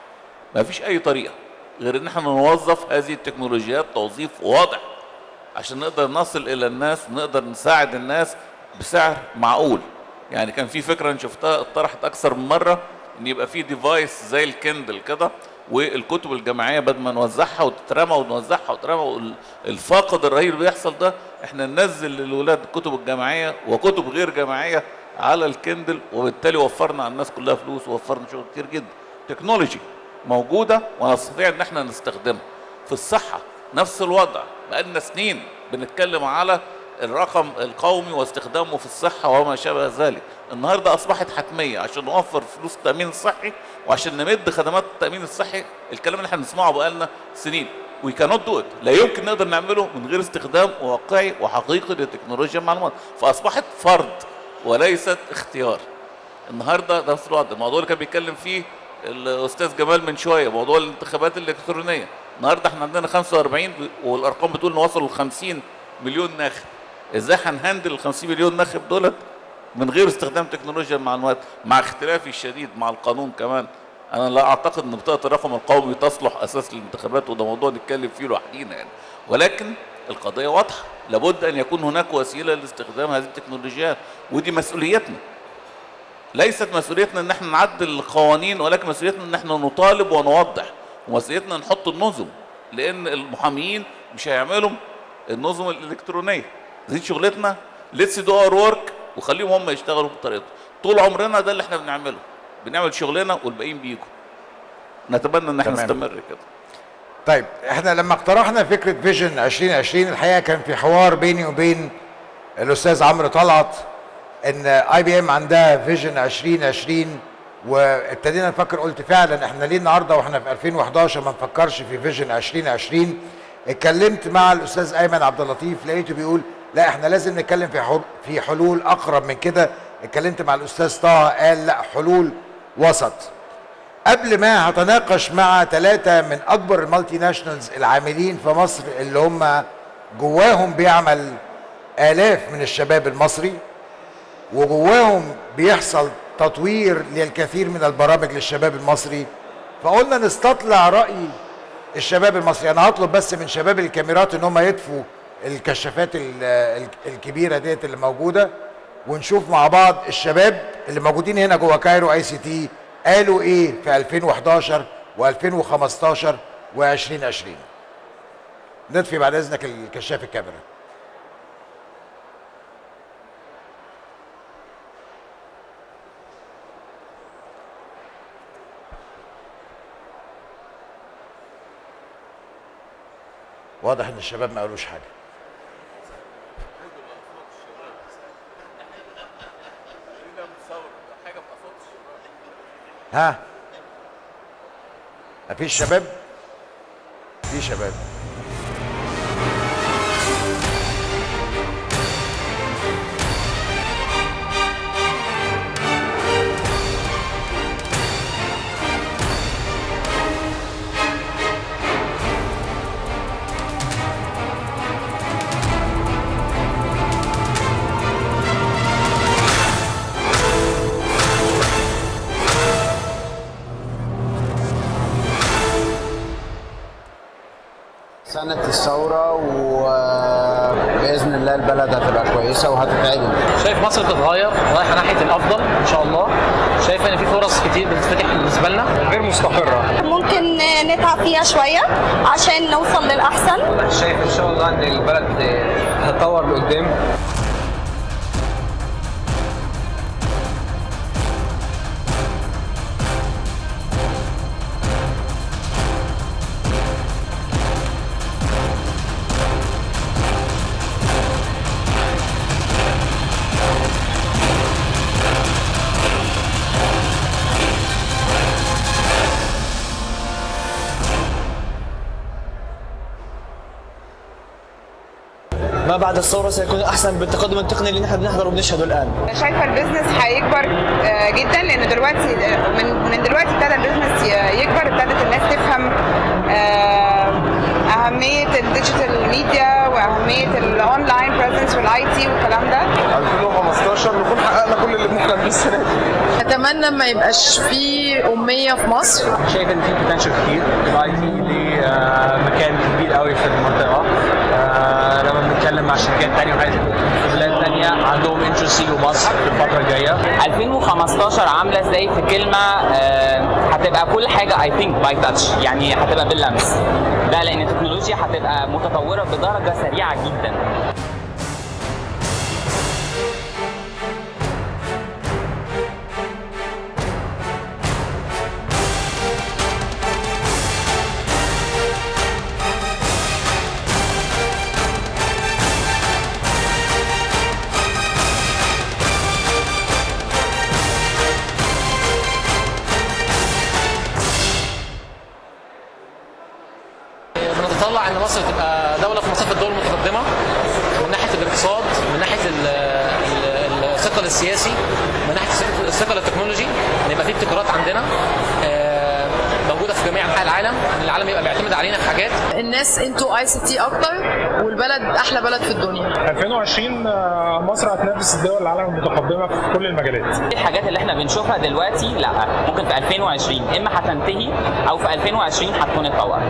ما فيش اي طريقه غير ان احنا نوظف هذه التكنولوجيات توظيف واضح عشان نقدر نصل الى الناس ونقدر نساعد الناس بسعر معقول يعني كان في فكره انا شفتها اتطرحت اكثر من مره ان يبقى في ديفايس زي الكندل كده والكتب الجامعيه بدل ما نوزعها وتترمى ونوزعها وتترمى وال- الفاقد الرهيب اللي بيحصل ده احنا ننزل للولاد الكتب الجامعيه وكتب غير جامعيه على الكندل وبالتالي وفرنا على الناس كلها فلوس ووفرنا شغل كتير جدا تكنولوجي موجوده ونستطيع ان احنا نستخدمها في الصحه نفس الوضع بقالنا سنين بنتكلم على الرقم القومي واستخدامه في الصحه وما شابه ذلك النهارده اصبحت حتميه عشان نوفر فلوس التامين الصحي وعشان نمد خدمات التامين الصحي الكلام اللي احنا بنسمعه بقالنا سنين وي كانوت دو لا يمكن نقدر نعمله من غير استخدام واقعي وحقيقي لتكنولوجيا المعلومات فاصبحت فرض وليست اختيار النهارده ده نفس الوضع الموضوع اللي كان بيتكلم فيه الاستاذ جمال من شويه موضوع الانتخابات الالكترونيه النهارده احنا عندنا 45 ب- والارقام بتقول ان وصلوا ل 50 مليون ناخب ازاي هنهندل ال 50 مليون ناخب دولت من غير استخدام تكنولوجيا المعلومات مع اختلافي الشديد مع القانون كمان انا لا اعتقد ان بطاقه الرقم القومي تصلح اساس للانتخابات وده موضوع نتكلم فيه لوحدينا يعني ولكن القضيه واضحه لابد ان يكون هناك وسيله لاستخدام هذه التكنولوجيات ودي مسؤوليتنا ليست مسؤوليتنا ان احنا نعدل القوانين ولكن مسؤوليتنا ان احنا نطالب ونوضح ومسؤوليتنا نحط النظم لان المحاميين مش هيعملوا النظم الالكترونيه دي شغلتنا ليتس دو اور ورك وخليهم هم يشتغلوا بطريقتهم طول عمرنا ده اللي احنا بنعمله بنعمل شغلنا والباقيين بيجوا نتمنى ان احنا تمام. نستمر كده طيب احنا لما اقترحنا فكره فيجن 2020 الحقيقه كان في حوار بيني وبين الاستاذ عمرو طلعت ان اي بي ام عندها فيجن 2020 وابتدينا نفكر قلت فعلا احنا ليه النهارده واحنا في 2011 ما نفكرش في فيجن 2020 اتكلمت مع الاستاذ ايمن عبد اللطيف لقيته بيقول لا احنا لازم نتكلم في حل في حلول اقرب من كده اتكلمت مع الاستاذ طه قال لا حلول وسط قبل ما هتناقش مع ثلاثة من أكبر المالتي ناشونالز العاملين في مصر اللي هم جواهم بيعمل آلاف من الشباب المصري وجواهم بيحصل تطوير للكثير من البرامج للشباب المصري فقلنا نستطلع رأي الشباب المصري أنا هطلب بس من شباب الكاميرات إن هم يطفوا الكشافات ال- ال- الكبيرة ديت اللي موجودة ونشوف مع بعض الشباب اللي موجودين هنا جوه كايرو اي سي تي قالوا ايه في 2011 و2015 و2020 نطفي بعد اذنك الكشاف الكاميرا واضح ان الشباب ما قالوش حاجه ها مفيش شباب في شباب سنة الثورة وبإذن الله البلد هتبقى كويسة وهتتعدل شايف مصر بتتغير رايحه ناحيه الافضل ان شاء الله شايف ان في فرص كتير بتتفتح بالنسبه لنا غير مستقره ممكن نتعب فيها شوية عشان نوصل للأحسن شايف ان شاء الله ان البلد هتطور لقدام ما بعد الثورة سيكون أحسن بالتقدم التقني اللي نحن بنحضره وبنشهده الآن شايفه البيزنس هيكبر آه، جدا لان دلوقتي آه، من من دلوقتي ابتدى البيزنس ي- يكبر ابتدت الناس تفهم آه، اهميه الديجيتال ميديا واهميه الاونلاين بريزنس والاي تي والكلام ده 2015 نكون حققنا كل اللي بنحلم بيه السنة دي اتمنى ما يبقاش في اميه في مصر شايف ان في بوتنشال كتير الاي تي ليه آه، مكان كبير قوي في المنطقه آه، لما بنتكلم مع شركات تانية وحاجات في بلاد تانية عندهم انترست يجوا مصر في الفتره الجايه 2015 عامله ازاي في كلمه آه، هتبقى كل حاجه اي ثينك باي تاتش يعني هتبقى باللمس ده لان التكنولوجيا هتبقى متطوره بدرجه سريعه جدا بنتطلع ان مصر تبقى دوله في مصاف الدول المتقدمه من ناحيه الاقتصاد من ناحيه ال- ال- الثقل السياسي من ناحيه الثقل- الثقل التكنولوجي ان يبقى في ابتكارات عندنا آه، موجوده في جميع انحاء العالم ان العالم يبقى بيعتمد علينا في حاجات الناس انتوا اي سي تي اكتر والبلد احلى بلد في الدنيا 2020 آه، مصر هتنافس الدول العالم المتقدمه في كل المجالات الحاجات اللي احنا بنشوفها دلوقتي لا ممكن في 2020 اما هتنتهي او في 2020 هتكون اتطورت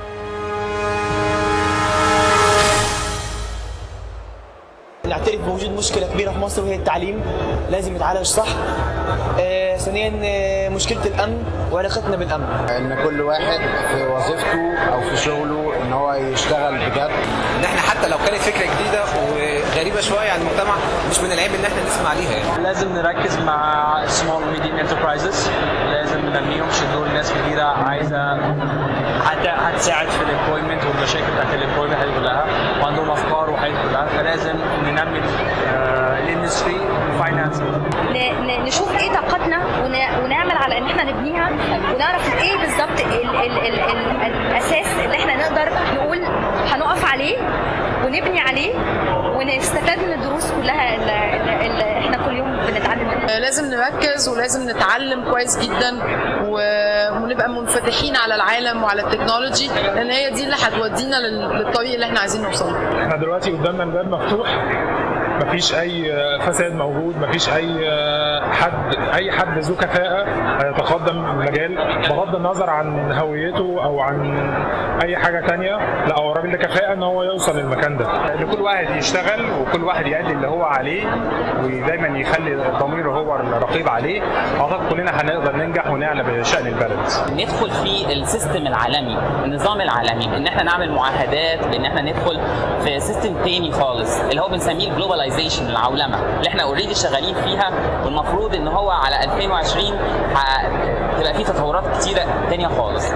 نعترف بوجود مشكلة كبيرة في مصر وهي التعليم لازم يتعالج صح آه، ثانيا آه، مشكلة الأمن وعلاقتنا بالأمن إن كل واحد في وظيفته أو في شغله إن هو يشتغل بجد ان احنا حتى حتى لو كانت فكره جديده وغريبه شويه عن المجتمع مش من العيب ان احنا نسمع عليها يعني لازم نركز مع small and medium enterprises لازم ننميهم شدوا ناس كتيرة عايزة حتى هتساعد في الامبلويمنت والمشاكل بتاعت الامبلويمنت دي كلها وعندهم افكار وحاجات كلها فلازم ننمي الاندستري والفاينانس ن- ن- نشوف ايه طاقتنا ون- ونعمل على ان احنا نبنيها ونعرف ايه بالظبط ال- ال- ال- ال- الاساس اللي احنا نقدر نقول هنقف عليه ونبني عليه ونستفاد من الدروس كلها اللي, اللي- اللي احنا كل يوم بنتعلم منها لازم نركز ولازم نتعلم كويس جدا و- ونبقى منفتحين على العالم وعلى التكنولوجي لان هي دي اللي هتودينا لل- للطريق اللي احنا عايزين نوصل له احنا دلوقتي قدامنا الباب مفتوح مفيش اي فساد موجود مفيش اي حد اي حد ذو كفاءه يتقدم المجال بغض النظر عن هويته او عن اي حاجه تانية لا هو الراجل ده كفاءه ان هو يوصل للمكان ده ان كل واحد يشتغل وكل واحد يأدي اللي هو عليه ودايما يخلي ضميره هو الرقيب عليه اعتقد كلنا هنقدر ننجح ونعلى بشأن البلد ندخل في السيستم العالمي النظام العالمي ان احنا نعمل معاهدات بان احنا ندخل في سيستم تاني خالص اللي هو بنسميه الجلوباليزيشن العولمه اللي احنا اوريدي شغالين فيها والمفروض ان هو على 2020 هتبقى فيه تطورات كتيره تانيه خالص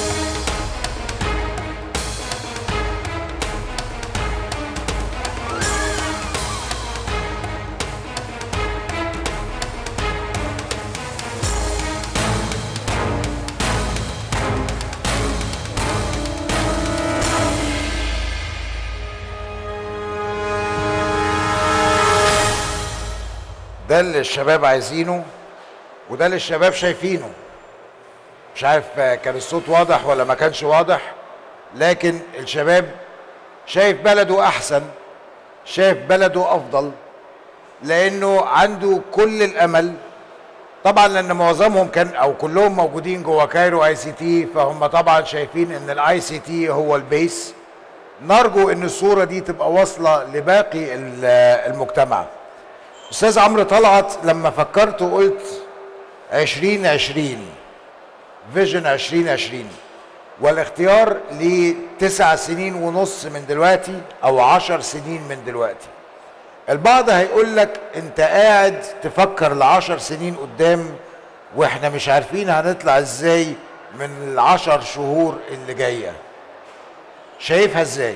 ده اللي الشباب عايزينه وده اللي الشباب شايفينه مش عارف آه، كان الصوت واضح ولا ما كانش واضح لكن الشباب شايف بلده احسن شايف بلده افضل لانه عنده كل الامل طبعا لان معظمهم كان او كلهم موجودين جوه كايرو اي سي تي فهم طبعا شايفين ان الاي سي تي هو البيس نرجو ان الصوره دي تبقى واصله لباقي ال- المجتمع استاذ عمرو طلعت لما فكرت وقلت 2020 فيجن 2020 والاختيار لتسع سنين ونص من دلوقتي او عشر سنين من دلوقتي البعض هيقول لك انت قاعد تفكر لعشر سنين قدام واحنا مش عارفين هنطلع ازاي من العشر شهور اللي جايه شايفها ازاي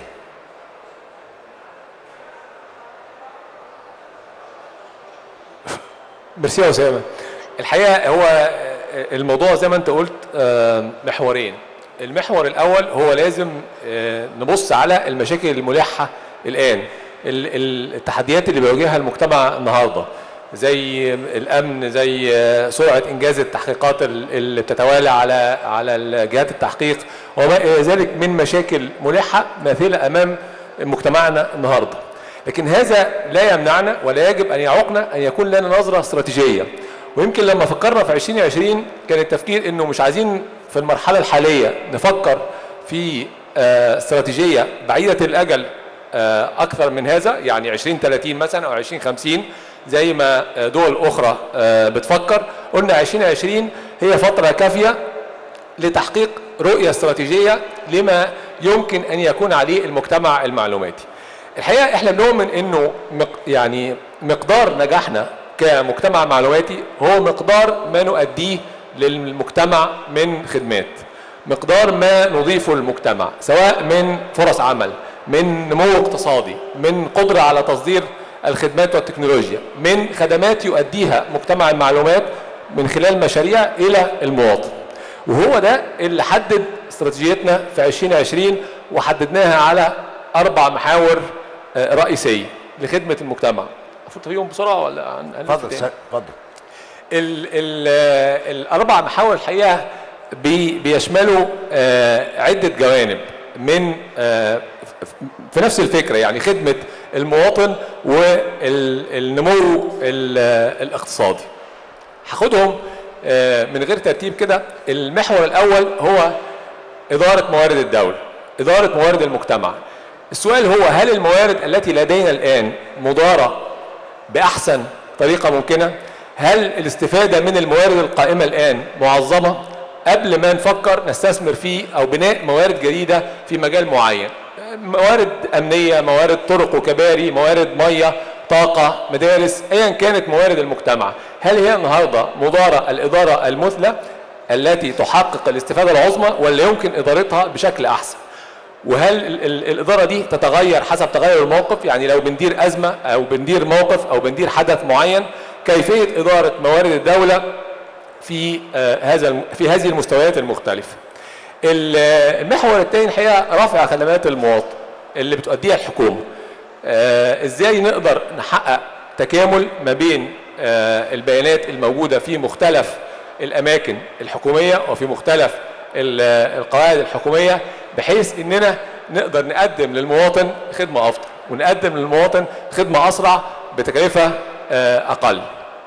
ميرسي يا اسامه الحقيقه هو الموضوع زي ما انت قلت آه، محورين المحور الاول هو لازم آه، نبص على المشاكل الملحه الان ال- ال- التحديات اللي بيواجهها المجتمع النهارده زي الامن زي آه، سرعه انجاز التحقيقات ال- اللي بتتوالى على على جهات التحقيق وما الى ذلك من مشاكل ملحه ماثله امام مجتمعنا النهارده لكن هذا لا يمنعنا ولا يجب ان يعوقنا ان يكون لنا نظره استراتيجيه ويمكن لما فكرنا في 2020 كان التفكير انه مش عايزين في المرحله الحاليه نفكر في آه، استراتيجيه بعيده الاجل آه، اكثر من هذا يعني 2030 مثلا او 2050 زي ما آه، دول اخرى آه، بتفكر قلنا 2020 هي فتره كافيه لتحقيق رؤيه استراتيجيه لما يمكن ان يكون عليه المجتمع المعلوماتي. الحقيقه احنا بنؤمن انه مق يعني مقدار نجاحنا كمجتمع معلوماتي هو مقدار ما نؤديه للمجتمع من خدمات. مقدار ما نضيفه للمجتمع سواء من فرص عمل، من نمو اقتصادي، من قدره على تصدير الخدمات والتكنولوجيا، من خدمات يؤديها مجتمع المعلومات من خلال مشاريع الى المواطن. وهو ده اللي حدد استراتيجيتنا في 2020 وحددناها على اربع محاور آه، رئيسيه لخدمه المجتمع. المفروض فيهم بسرعه ولا عن- هنلف اتفضل تاني؟ سا- اتفضل ال ال آه، الاربع محاور الحقيقه بي بيشملوا آه، عده جوانب من آه، ف- في نفس الفكره يعني خدمه المواطن والنمو الاقتصادي. هاخدهم آه، من غير ترتيب كده المحور الاول هو اداره موارد الدوله اداره موارد المجتمع السؤال هو هل الموارد التي لدينا الان مداره باحسن طريقه ممكنه هل الاستفاده من الموارد القائمه الان معظمه قبل ما نفكر نستثمر في او بناء موارد جديده في مجال معين موارد امنيه موارد طرق وكباري موارد ميه طاقه مدارس ايا كانت موارد المجتمع هل هي النهارده مداره الاداره المثلى التي تحقق الاستفاده العظمى ولا يمكن ادارتها بشكل احسن وهل ال- ال- الاداره دي تتغير حسب تغير الموقف يعني لو بندير ازمه او بندير موقف او بندير حدث معين كيفيه اداره موارد الدوله في آه، هذا الم- في هذه المستويات المختلفه ال- المحور الثاني الحقيقه رفع خدمات المواطن اللي بتؤديها الحكومه آه، ازاي نقدر نحقق تكامل ما بين آه، البيانات الموجوده في مختلف الاماكن الحكوميه وفي مختلف ال- القواعد الحكوميه بحيث اننا نقدر نقدم للمواطن خدمه افضل ونقدم للمواطن خدمه اسرع بتكلفه آه، اقل.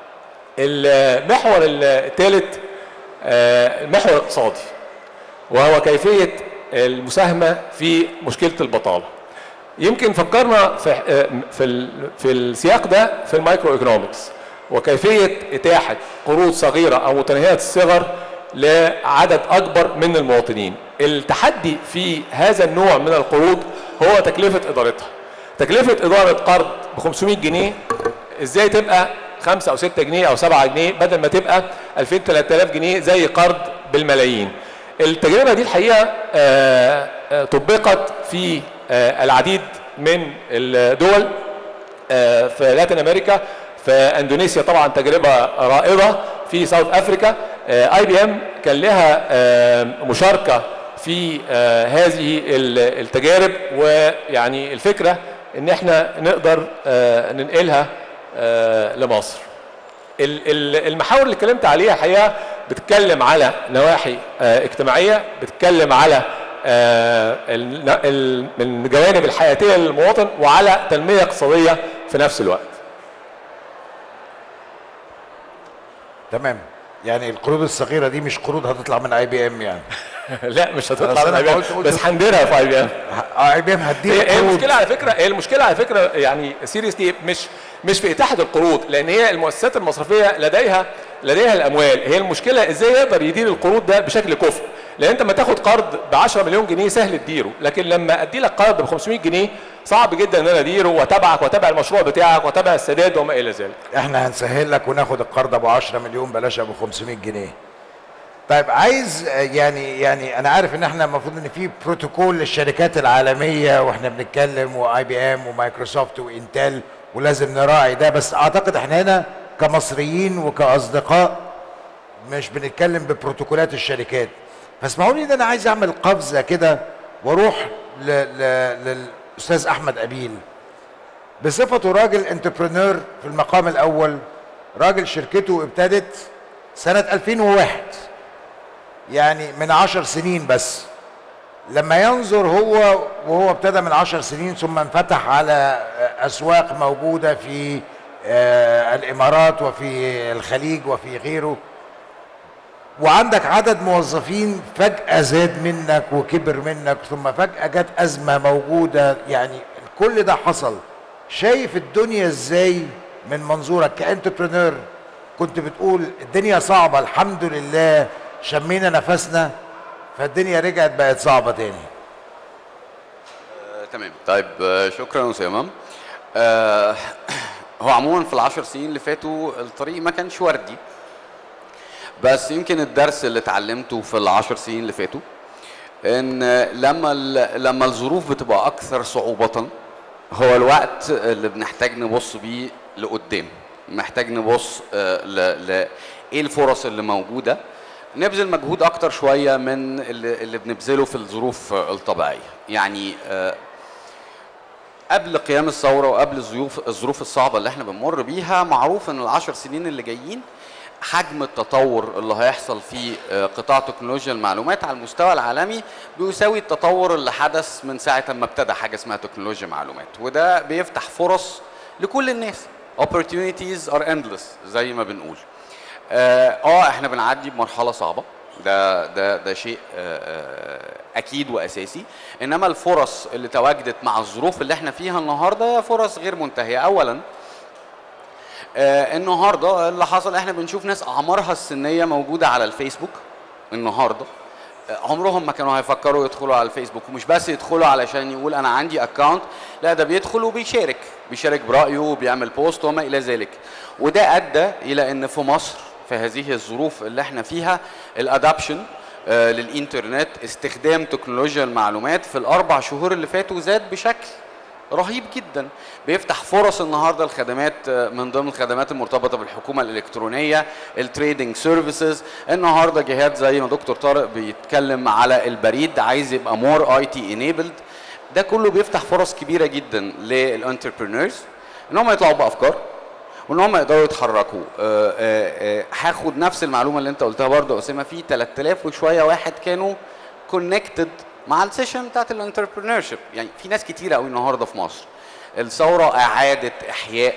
المحور الثالث المحور الاقتصادي وهو كيفيه المساهمه في مشكله البطاله. يمكن فكرنا في آه، في ال- في السياق ده في المايكرو ايكونومكس وكيفيه اتاحه قروض صغيره او متناهيه الصغر لعدد اكبر من المواطنين. التحدي في هذا النوع من القروض هو تكلفه ادارتها. تكلفه اداره قرض ب 500 جنيه ازاي تبقى 5 او 6 جنيه او 7 جنيه بدل ما تبقى 2000 3000 جنيه زي قرض بالملايين. التجربه دي الحقيقه آه، آه، طبقت في آه، العديد من الدول آه، في لاتين امريكا في اندونيسيا طبعا تجربه رائده في ساوث افريكا اي بي ام كان لها آه، مشاركه في آه، هذه ال- التجارب ويعني الفكره ان احنا نقدر آه، ننقلها آه، لمصر ال- ال- المحاور اللي اتكلمت عليها حقيقه بتتكلم على نواحي آه، اجتماعيه بتتكلم على آه، ال- ال- من الجوانب الحياتيه للمواطن وعلى تنميه اقتصاديه في نفس الوقت تمام يعني القروض الصغيره دي مش قروض هتطلع من اي بي ام يعني لا مش هتطلع أصل من أنا IBM قلت- قلت- بس هنديرها في اي بي ام اي بي ام هتدير هي هي قروض. المشكله على فكره هي المشكله على فكره يعني سيريسلي مش مش في اتاحه القروض لان هي المؤسسات المصرفيه لديها لديها الاموال هي المشكله ازاي يقدر يدير القروض ده بشكل كفء لان انت لما تاخد قرض ب 10 مليون جنيه سهل تديره لكن لما ادي لك قرض ب 500 جنيه صعب جدا ان انا اديره واتابعك واتابع المشروع بتاعك واتابع السداد وما الى ذلك احنا هنسهل لك وناخد القرض ابو 10 مليون بلاش ابو 500 جنيه طيب عايز آه، يعني يعني انا عارف ان احنا المفروض ان في بروتوكول للشركات العالميه واحنا بنتكلم واي بي ام ومايكروسوفت وانتل ولازم نراعي ده بس اعتقد احنا هنا كمصريين وكاصدقاء مش بنتكلم ببروتوكولات الشركات فاسمحوا لي ان انا عايز اعمل قفزه كده واروح ل... ل... للاستاذ احمد ابيل بصفته راجل انتربرينور في المقام الاول راجل شركته ابتدت سنة 2001 يعني من عشر سنين بس لما ينظر هو وهو ابتدى من عشر سنين ثم انفتح على أسواق موجودة في آه، الإمارات وفي الخليج وفي غيره وعندك عدد موظفين فجأة زاد منك وكبر منك ثم فجأة جت أزمة موجودة يعني كل ده حصل شايف الدنيا ازاي من منظورك كانتربرينور كنت بتقول الدنيا صعبة الحمد لله شمينا نفسنا فالدنيا رجعت بقت صعبة تاني آه، تمام طيب آه، شكرا اسامه آه، هو عموما في العشر سنين اللي فاتوا الطريق ما كانش وردي بس يمكن الدرس اللي اتعلمته في العشر سنين اللي فاتوا ان لما ال- لما الظروف بتبقى اكثر صعوبه هو الوقت اللي بنحتاج نبص بيه لقدام محتاج نبص آه، ل ل ايه الفرص اللي موجوده نبذل مجهود اكتر شويه من اللي, اللي بنبذله في الظروف آه، الطبيعيه يعني آه، قبل قيام الثوره وقبل الظروف الظروف الصعبه اللي احنا بنمر بيها معروف ان العشر سنين اللي جايين حجم التطور اللي هيحصل في آه، قطاع تكنولوجيا المعلومات على المستوى العالمي بيساوي التطور اللي حدث من ساعه ما ابتدى حاجه اسمها تكنولوجيا معلومات وده بيفتح فرص لكل الناس opportunities are endless زي ما بنقول اه آه، احنا بنعدي بمرحله صعبه ده ده ده شيء آه، آه، اكيد واساسي انما الفرص اللي تواجدت مع الظروف اللي احنا فيها النهارده هي فرص غير منتهيه اولا آه، النهارده اللي حصل احنا بنشوف ناس اعمارها السنيه موجوده على الفيسبوك النهارده عمرهم ما كانوا هيفكروا يدخلوا على الفيسبوك ومش بس يدخلوا علشان يقول انا عندي اكونت لا ده بيدخل وبيشارك بيشارك برايه وبيعمل بوست وما الى ذلك وده ادى الى ان في مصر في هذه الظروف اللي احنا فيها الادابشن آه، للانترنت استخدام تكنولوجيا المعلومات في الاربع شهور اللي فاتوا زاد بشكل رهيب جدا بيفتح فرص النهارده الخدمات آه، من ضمن الخدمات المرتبطه بالحكومه الالكترونيه التريدنج سيرفيسز النهارده جهات زي ما دكتور طارق بيتكلم على البريد عايز يبقى مور اي تي انيبلد ده كله بيفتح فرص كبيره جدا للانتربرينورز ان هم يطلعوا بافكار وان هم يقدروا يتحركوا آه، آه، آه، هاخد نفس المعلومه اللي انت قلتها برضه يا اسامه في 3000 وشويه واحد كانوا كونكتد مع السيشن بتاعت الانتربرينور شيب يعني في ناس كتيره قوي النهارده في مصر الثوره اعاده احياء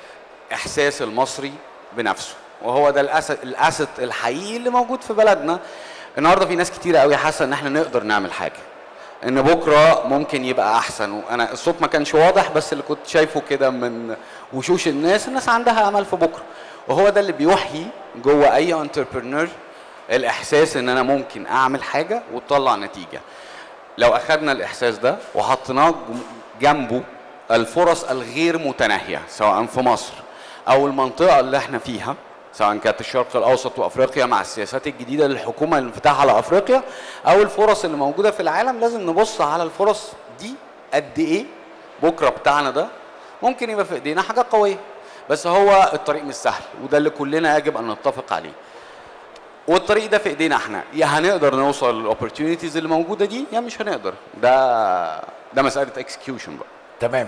احساس المصري بنفسه وهو ده الاسد الاسد الحقيقي اللي موجود في بلدنا النهارده في ناس كتيره قوي حاسه ان احنا نقدر نعمل حاجه ان بكره ممكن يبقى احسن وانا الصوت ما كانش واضح بس اللي كنت شايفه كده من وشوش الناس الناس عندها امل في بكره وهو ده اللي بيوحي جوه اي انتربرنور الاحساس ان انا ممكن اعمل حاجه وتطلع نتيجه لو اخذنا الاحساس ده وحطيناه جم- جنبه الفرص الغير متناهيه سواء في مصر او المنطقه اللي احنا فيها سواء كانت الشرق الاوسط وافريقيا مع السياسات الجديده للحكومه الانفتاح على افريقيا او الفرص اللي موجوده في العالم لازم نبص على الفرص دي قد ايه بكره بتاعنا ده ممكن يبقى في ايدينا حاجه قويه بس هو الطريق مش سهل وده اللي كلنا يجب ان نتفق عليه والطريق ده في ايدينا احنا يا هنقدر نوصل للاوبورتيونيتيز اللي موجوده دي يا مش هنقدر ده ده مساله اكسكيوشن بقى تمام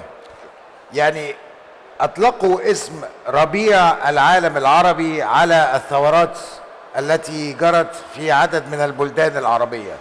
يعني اطلقوا اسم ربيع العالم العربي على الثورات التي جرت في عدد من البلدان العربيه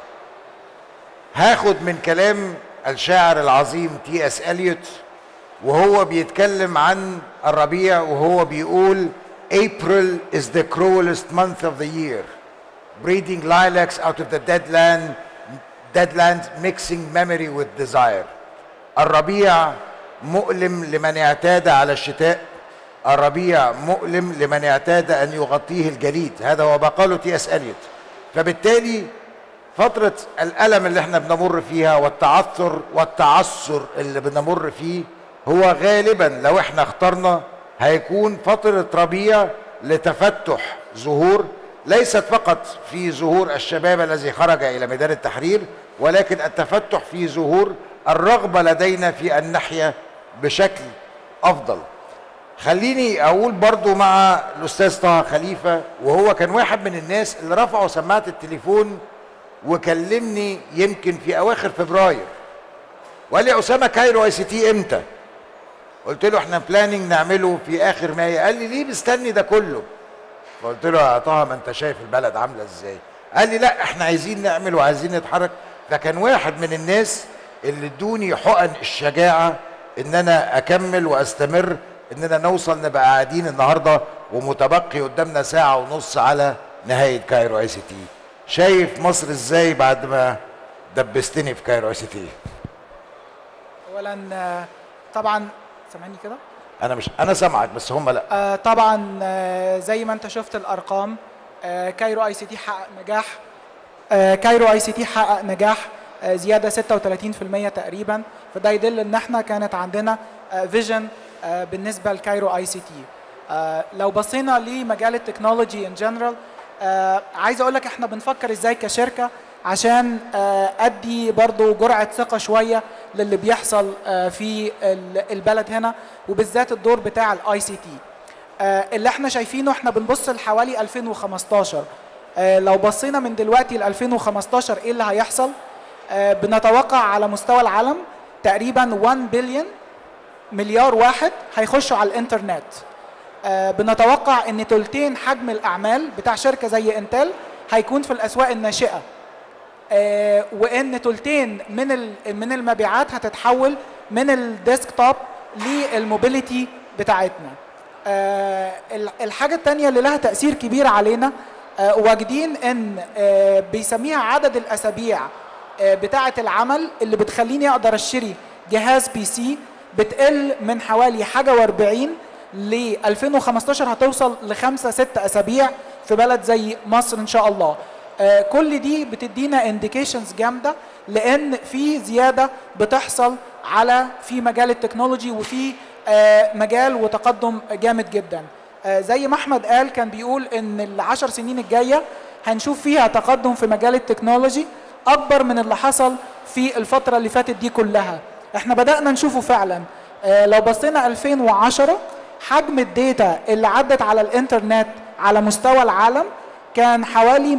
هاخد من كلام الشاعر العظيم تي اس اليوت وهو بيتكلم عن الربيع وهو بيقول April is the cruelest month of the year breeding lilacs out of the dead land dead land mixing memory with desire الربيع مؤلم لمن اعتاد على الشتاء الربيع مؤلم لمن اعتاد ان يغطيه الجليد هذا هو ما قاله تي اس اليوت فبالتالي فترة الألم اللي احنا بنمر فيها والتعثر والتعثر اللي بنمر فيه هو غالبا لو احنا اخترنا هيكون فترة ربيع لتفتح ظهور ليست فقط في ظهور الشباب الذي خرج إلى ميدان التحرير ولكن التفتح في ظهور الرغبة لدينا في أن نحيا بشكل أفضل خليني أقول برضو مع الأستاذ طه خليفة وهو كان واحد من الناس اللي رفعوا سماعة التليفون وكلمني يمكن في أواخر فبراير وقال لي أسامة كايرو اي سي تي إمتى؟ قلت له احنا بلاننج نعمله في اخر مايو قال لي ليه مستني ده كله فقلت له يا طه ما انت شايف البلد عامله ازاي قال لي لا احنا عايزين نعمل وعايزين نتحرك فكان واحد من الناس اللي ادوني حقن الشجاعه ان انا اكمل واستمر اننا نوصل نبقى قاعدين النهارده ومتبقي قدامنا ساعه ونص على نهايه كايرو اي سي تي شايف مصر ازاي بعد ما دبستني في كايرو اي سي تي اولا آه، طبعا سامعني كده انا مش انا سامعك بس هم لا آه، طبعا آه، زي ما انت شفت الارقام آه، كايرو اي سي تي حقق نجاح آه، كايرو اي سي تي حقق نجاح آه، زياده 36% تقريبا فده يدل ان احنا كانت عندنا فيجن بالنسبه لكايرو اي سي تي لو بصينا لمجال التكنولوجي ان جنرال عايز اقول لك احنا بنفكر ازاي كشركه عشان آه، ادي برضو جرعه ثقه شويه للي بيحصل آه، في ال- البلد هنا وبالذات الدور بتاع الاي سي تي اللي احنا شايفينه احنا بنبص لحوالي 2015 آه، لو بصينا من دلوقتي ل 2015 ايه اللي هيحصل آه، بنتوقع على مستوى العالم تقريبا 1 بليون مليار واحد هيخشوا على الانترنت آه، بنتوقع ان تلتين حجم الاعمال بتاع شركه زي انتل هيكون في الاسواق الناشئه آه، وان تلتين من ال- من المبيعات هتتحول من الديسكتوب للموبيليتي بتاعتنا آه، ال- الحاجه الثانيه اللي لها تاثير كبير علينا آه، واجدين ان آه، بيسميها عدد الاسابيع آه، بتاعه العمل اللي بتخليني اقدر اشتري جهاز بي سي بتقل من حوالي حاجه و40 ل 2015 هتوصل لخمسة ست اسابيع في بلد زي مصر ان شاء الله آه، كل دي بتدينا انديكيشنز جامده لان في زياده بتحصل على في مجال التكنولوجي وفي آه، مجال وتقدم جامد جدا آه، زي ما احمد قال كان بيقول ان العشر سنين الجايه هنشوف فيها تقدم في مجال التكنولوجي اكبر من اللي حصل في الفتره اللي فاتت دي كلها احنا بدانا نشوفه فعلا آه، لو بصينا 2010 حجم الداتا اللي عدت على الانترنت على مستوى العالم كان حوالي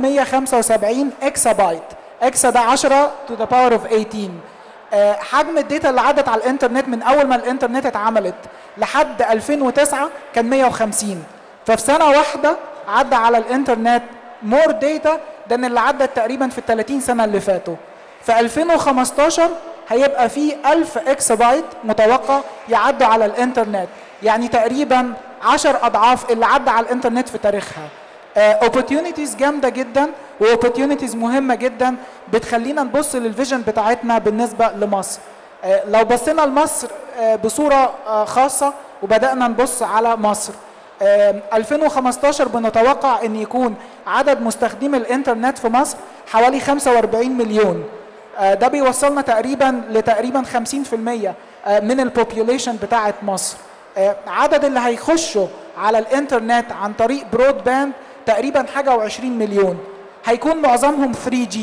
175 اكسا بايت اكسا ده 10 to the power of 18 آه، حجم الداتا اللي عدت على الانترنت من اول ما الانترنت اتعملت لحد 2009 كان 150 ففي سنه واحده عدى على الانترنت مور داتا ده اللي عدت تقريبا في ال 30 سنه اللي فاتوا في 2015 هيبقى في 1000 اكس بايت متوقع يعدوا على الانترنت يعني تقريبا 10 اضعاف اللي عدى على الانترنت في تاريخها اوبورتيونيتيز جامده جدا واوبورتيونيتيز مهمه جدا بتخلينا نبص للفيجن بتاعتنا بالنسبه لمصر آه، لو بصينا لمصر آه، بصوره آه، خاصه وبدانا نبص على مصر آه، 2015 بنتوقع ان يكون عدد مستخدمي الانترنت في مصر حوالي 45 مليون آه، ده بيوصلنا تقريبا لتقريبا 50% آه، من البوبيوليشن بتاعه مصر آه، عدد اللي هيخشوا على الانترنت عن طريق برود باند تقريبا حاجه و20 مليون هيكون معظمهم 3G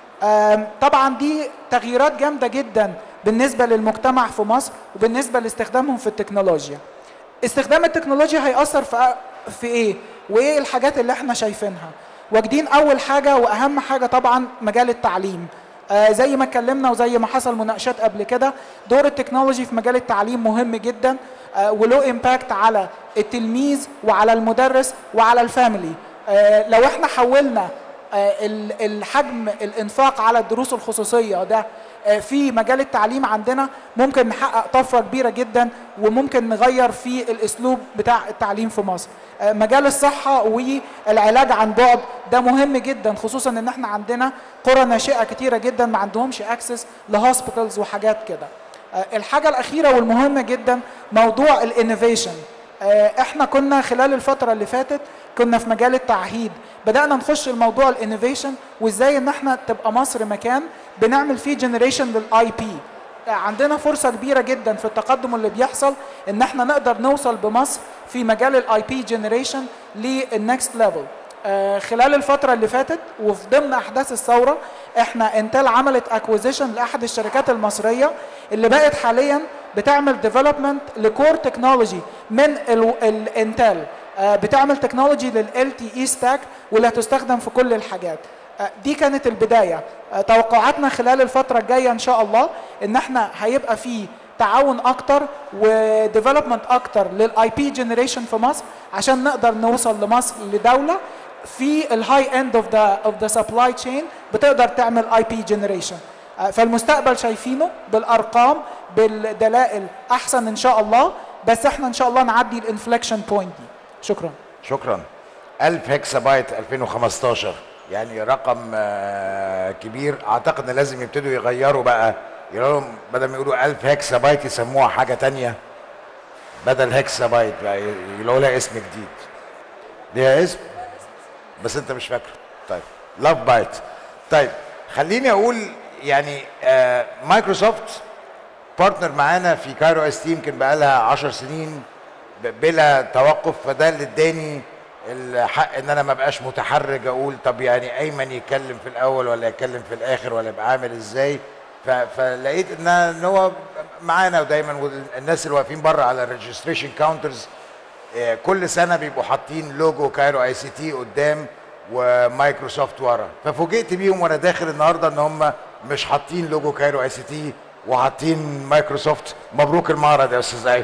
آم، طبعا دي تغييرات جامده جدا بالنسبه للمجتمع في مصر وبالنسبه لاستخدامهم في التكنولوجيا استخدام التكنولوجيا هيأثر في في ايه وايه الحاجات اللي احنا شايفينها واخدين اول حاجه واهم حاجه طبعا مجال التعليم آه زي ما اتكلمنا وزي ما حصل مناقشات قبل كده دور التكنولوجي في مجال التعليم مهم جدا آه وله امباكت على التلميذ وعلى المدرس وعلى الفاميلي آه لو احنا حولنا آه، ال- الحجم الانفاق على الدروس الخصوصيه ده آه، في مجال التعليم عندنا ممكن نحقق طفره كبيره جدا وممكن نغير في الاسلوب بتاع التعليم في مصر آه، مجال الصحه والعلاج عن بعد ده مهم جدا خصوصا ان احنا عندنا قرى ناشئه كتيره جدا ما عندهمش اكسس لهوسبيتالز وحاجات كده آه، الحاجه الاخيره والمهمه جدا موضوع الانوفيشن آه، احنا كنا خلال الفتره اللي فاتت كنا في مجال التعهيد بدانا نخش الموضوع الانوفيشن وازاي ان احنا تبقى مصر مكان بنعمل فيه جنريشن للاي بي عندنا فرصه كبيره جدا في التقدم اللي بيحصل ان احنا نقدر نوصل بمصر في مجال الاي بي جنريشن للنكست ليفل خلال الفتره اللي فاتت وفي ضمن احداث الثوره احنا انتل عملت اكوزيشن لاحد الشركات المصريه اللي بقت حاليا بتعمل ديفلوبمنت لكور تكنولوجي من الانتل بتعمل تكنولوجي لل تي اي ستاك واللي هتستخدم في كل الحاجات آه، دي كانت البدايه آه، توقعاتنا خلال الفتره الجايه ان شاء الله ان احنا هيبقى في تعاون اكتر وديفلوبمنت اكتر للاي بي جنريشن في مصر عشان نقدر نوصل لمصر لدوله في الهاي اند اوف ذا اوف ذا سبلاي تشين بتقدر تعمل اي بي جنريشن فالمستقبل شايفينه بالارقام بالدلائل احسن ان شاء الله بس احنا ان شاء الله نعدي الانفليكشن بوينت دي شكرا شكرا 1000 هكسا بايت 2015 يعني رقم آه، كبير اعتقد ان لازم يبتدوا يغيروا بقى يقولوا لهم بدل ما يقولوا 1000 هكسا بايت يسموها حاجه تانية بدل هكسا بايت بقى يقولوا لها اسم جديد ليها اسم بس انت مش فاكره طيب لاف بايت طيب خليني اقول يعني آه مايكروسوفت بارتنر معانا في كايرو اس تي يمكن بقى لها 10 سنين ب- بلا توقف فده اللي اداني الحق ان انا ما بقاش متحرج اقول طب يعني ايمن يتكلم في الاول ولا يتكلم في الاخر ولا يبقى عامل ازاي ف- فلقيت ان ان هو معانا ودايما والناس اللي واقفين بره على الريجستريشن كاونترز كل سنه بيبقوا حاطين لوجو كايرو اي سي تي قدام ومايكروسوفت ورا ففوجئت بيهم وانا داخل النهارده ان هم مش حاطين لوجو كايرو اي سي تي وحاطين مايكروسوفت مبروك المعرض يا استاذ ايمن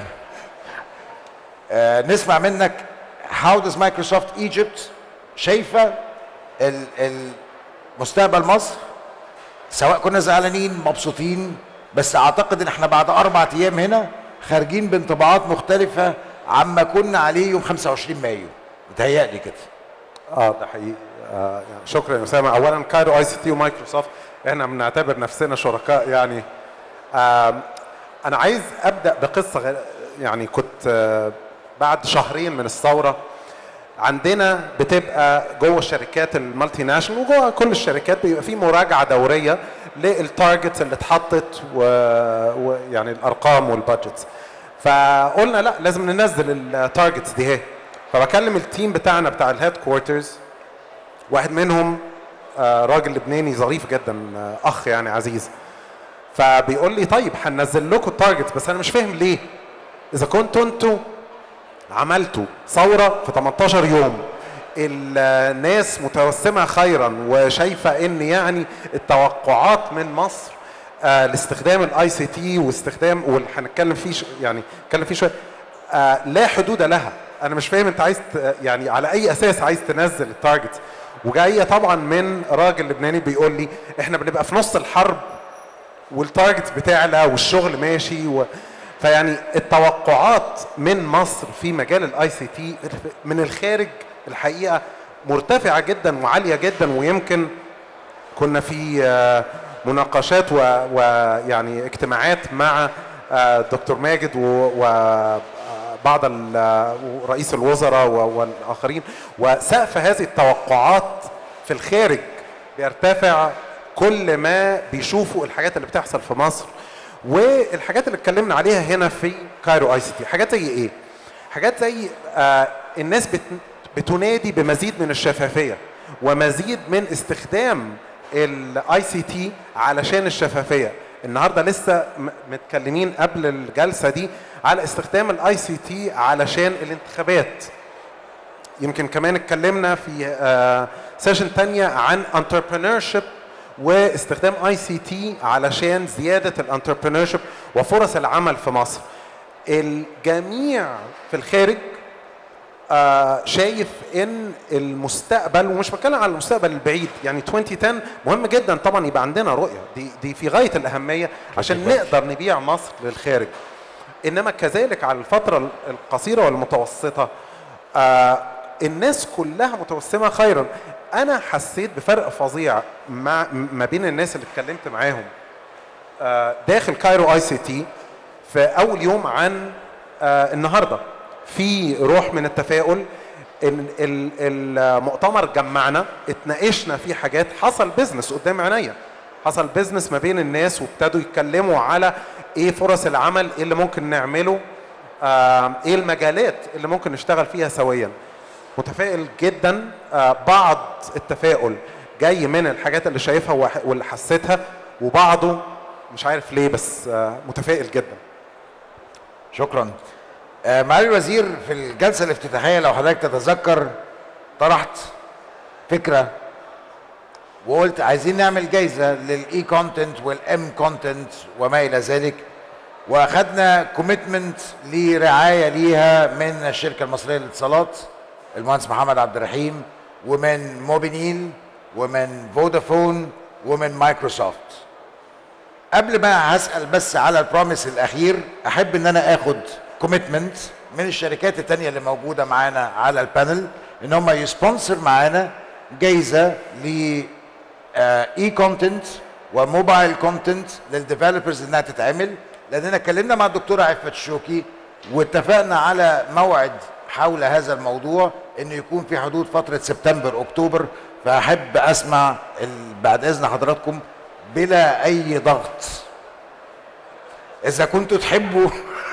آه، نسمع منك how does Microsoft Egypt شايفة ال- المستقبل مصر سواء كنا زعلانين مبسوطين بس اعتقد ان احنا بعد اربع ايام هنا خارجين بانطباعات مختلفة عما كنا عليه يوم 25 مايو متهيألي كده اه ده حقيقي آه يعني شكرا يا اسامه اولا كايرو اي سي تي ومايكروسوفت احنا بنعتبر نفسنا شركاء يعني آه انا عايز ابدا بقصه غير يعني كنت آه بعد شهرين من الثوره عندنا بتبقى جوه الشركات المالتي ناشونال وجوه كل الشركات بيبقى في مراجعه دوريه للتارجتس اللي اتحطت و- ويعني الارقام والبادجتس فقلنا لا لازم ننزل التارجتس دي اهي فبكلم التيم بتاعنا بتاع الهيد كوارترز واحد منهم آه، راجل لبناني ظريف جدا آه، اخ يعني عزيز فبيقول لي طيب هننزل لكم التارجتس بس انا مش فاهم ليه اذا كنتوا انتوا عملتوا ثوره في 18 يوم الناس متوسمه خيرا وشايفه ان يعني التوقعات من مصر آه لاستخدام الاي سي تي واستخدام واللي هنتكلم فيه ش- يعني نتكلم فيه شويه آه لا حدود لها انا مش فاهم انت عايز ت- يعني على اي اساس عايز تنزل التارجت وجايه طبعا من راجل لبناني بيقول لي احنا بنبقى في نص الحرب والتارجت بتعلى والشغل ماشي و... فيعني التوقعات من مصر في مجال الاي سي تي من الخارج الحقيقه مرتفعه جدا وعاليه جدا ويمكن كنا في آه، مناقشات و- ويعني اجتماعات مع آه، دكتور ماجد وبعض رئيس الوزراء و- والاخرين وسقف هذه التوقعات في الخارج بيرتفع كل ما بيشوفوا الحاجات اللي بتحصل في مصر والحاجات اللي اتكلمنا عليها هنا في كايرو اي سي تي حاجات زي ايه حاجات زي آه الناس بت بتنادي بمزيد من الشفافيه ومزيد من استخدام الاي سي تي علشان الشفافيه النهارده لسه م- متكلمين قبل الجلسه دي على استخدام الاي سي تي علشان الانتخابات يمكن كمان اتكلمنا في سيشن تانية عن entrepreneurship واستخدام اي سي تي علشان زياده الانتربرينورشيب وفرص العمل في مصر. الجميع في الخارج آه، شايف ان المستقبل ومش بتكلم على المستقبل البعيد يعني 2010 مهم جدا طبعا يبقى عندنا رؤيه دي دي في غايه الاهميه عشان نقدر نبيع مصر للخارج انما كذلك على الفتره القصيره والمتوسطه آه الناس كلها متوسمه خيرا انا حسيت بفرق فظيع مع ما بين الناس اللي اتكلمت معاهم آه داخل كايرو اي سي تي في اول يوم عن آه النهارده في روح من التفاؤل ان ال- المؤتمر جمعنا اتناقشنا في حاجات حصل بيزنس قدام عينيا حصل بيزنس ما بين الناس وابتدوا يتكلموا على ايه فرص العمل ايه اللي ممكن نعمله آه ايه المجالات اللي ممكن نشتغل فيها سويا متفائل جدا آه بعض التفاؤل جاي من الحاجات اللي شايفها وح- واللي حسيتها وبعضه مش عارف ليه بس آه متفائل جدا شكرا آه، معالي الوزير في الجلسه الافتتاحيه لو حضرتك تتذكر طرحت فكره وقلت عايزين نعمل جايزه للاي كونتنت والام كونتنت وما الى ذلك واخدنا كوميتمنت لرعايه ليها من الشركه المصريه للاتصالات المهندس محمد عبد الرحيم ومن موبينيل ومن فودافون ومن مايكروسوفت قبل ما هسال بس على البروميس الاخير احب ان انا اخد كوميتمنت من الشركات التانية اللي موجوده معانا على البانل ان هم يسبونسر معانا جايزه ل اي كونتنت وموبايل كونتنت للديفلوبرز انها تتعمل لاننا اتكلمنا مع الدكتوره عفت الشوكي واتفقنا على موعد حول هذا الموضوع انه يكون في حدود فتره سبتمبر اكتوبر فاحب اسمع ال- بعد اذن حضراتكم بلا اي ضغط اذا كنتوا تحبوا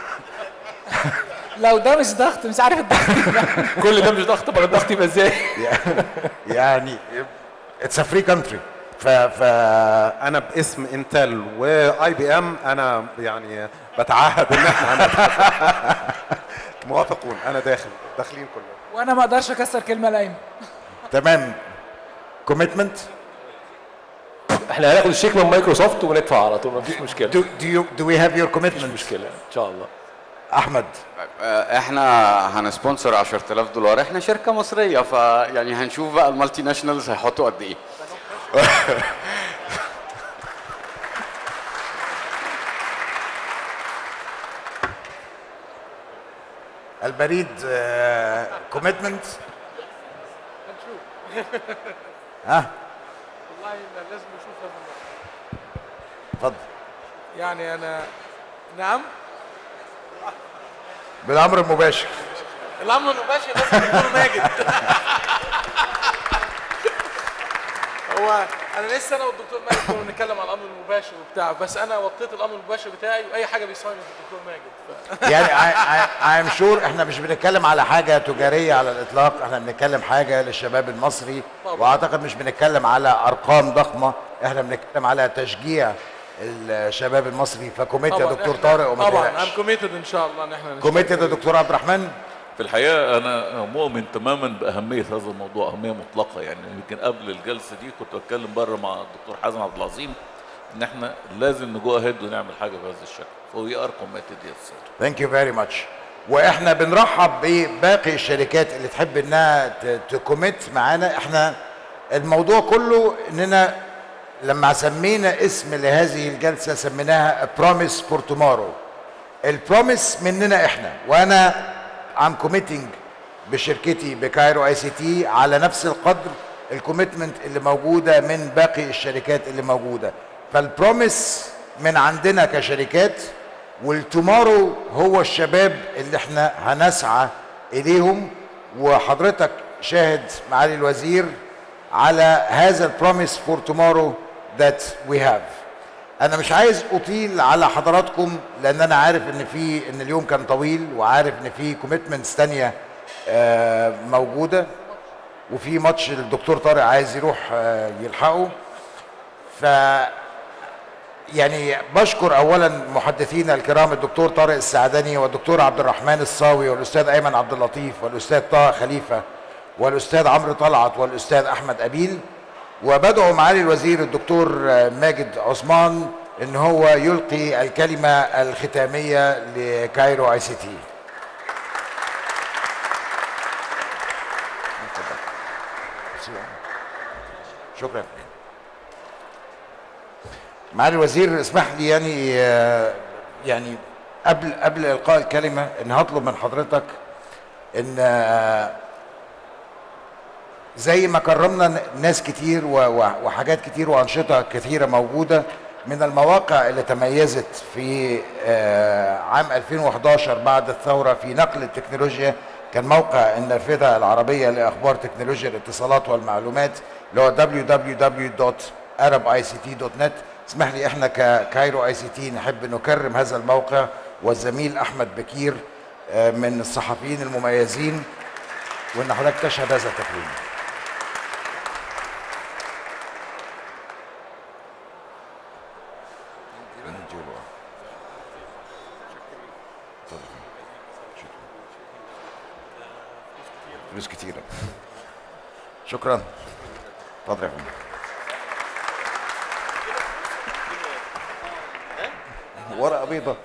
لو ده مش ضغط مش عارف الضغط كل ده مش ضغط بقى الضغط يبقى ازاي يعني اتس فري كونتري ف ف انا باسم انتل واي بي ام انا يعني بتعهد ان احنا هنت- موافقون انا داخل داخلين كلهم وانا ما اقدرش اكسر كلمه لايمن تمام كوميتمنت احنا هناخد الشيك من مايكروسوفت وندفع على طول مفيش مشكله do, do you do we have your commitment مش مشكله ان شاء الله احمد آه، احنا هنسبونسر 10000 دولار احنا شركه مصريه فيعني هنشوف بقى المالتي ناشونالز هيحطوا قد ايه البريد كوميتمنت ها والله لازم نشوفها اتفضل يعني انا نعم بالامر المباشر الامن المباشر لازم يكون ماجد هو انا لسه انا والدكتور ماجد كنا بنتكلم على الامن المباشر وبتاع بس انا وطيت الامن المباشر بتاعي واي حاجه بيصاين الدكتور ماجد ف... يعني اي ام شور احنا مش بنتكلم على حاجه تجاريه على الاطلاق احنا بنتكلم حاجه للشباب المصري واعتقد مش بنتكلم على ارقام ضخمه احنا بنتكلم على تشجيع الشباب المصري فكوميت يا طبعاً دكتور إحنا- طارق وما طبعا تقلقش ام كوميتد ان شاء الله ان احنا نشتغل. كوميتد يا دكتور عبد الرحمن في الحقيقه انا مؤمن تماما باهميه هذا الموضوع اهميه مطلقه يعني يمكن قبل الجلسه دي كنت بتكلم بره مع الدكتور حازم عبد العظيم ان احنا لازم نجو اهيد ونعمل حاجه بهذا الشكل فوي ار كوميتد يس ثانك يو فيري ماتش واحنا بنرحب بباقي الشركات اللي تحب انها ت- تكوميت معانا احنا الموضوع كله اننا لما سمينا اسم لهذه الجلسه سميناها بروميس فور تومورو البروميس مننا احنا وانا ام كوميتنج بشركتي بكايرو اي سي تي على نفس القدر الكوميتمنت اللي موجوده من باقي الشركات اللي موجوده فالبروميس من عندنا كشركات والتومارو هو الشباب اللي احنا هنسعى اليهم وحضرتك شاهد معالي الوزير على هذا البروميس فور تومورو ذات وي هاف انا مش عايز اطيل على حضراتكم لان انا عارف ان في ان اليوم كان طويل وعارف ان في كوميتمنتس تانية آه، موجوده وفي ماتش الدكتور طارق عايز يروح آه، يلحقه ف يعني بشكر اولا محدثينا الكرام الدكتور طارق السعدني والدكتور عبد الرحمن الصاوي والاستاذ ايمن عبد اللطيف والاستاذ طه خليفه والاستاذ عمرو طلعت والاستاذ احمد ابيل وبدعو معالي الوزير الدكتور ماجد عثمان ان هو يلقي الكلمه الختاميه لكايرو اي سي تي شكرا معالي الوزير اسمح لي يعني آه، يعني قبل قبل القاء الكلمه ان هطلب من حضرتك ان آه، زي ما كرمنا ناس كتير و- و- وحاجات كتير وانشطه كثيره موجوده من المواقع اللي تميزت في آه، عام 2011 بعد الثوره في نقل التكنولوجيا كان موقع النافذه العربيه لاخبار تكنولوجيا الاتصالات والمعلومات اللي هو www.arabict.net اسمح لي احنا ككايرو اي سي تي نحب نكرم هذا الموقع والزميل احمد بكير آه، من الصحفيين المميزين وان حضرتك تشهد هذا التكريم فلوس كتيرة شكرا اتفضل يا فندم ورقة بيضة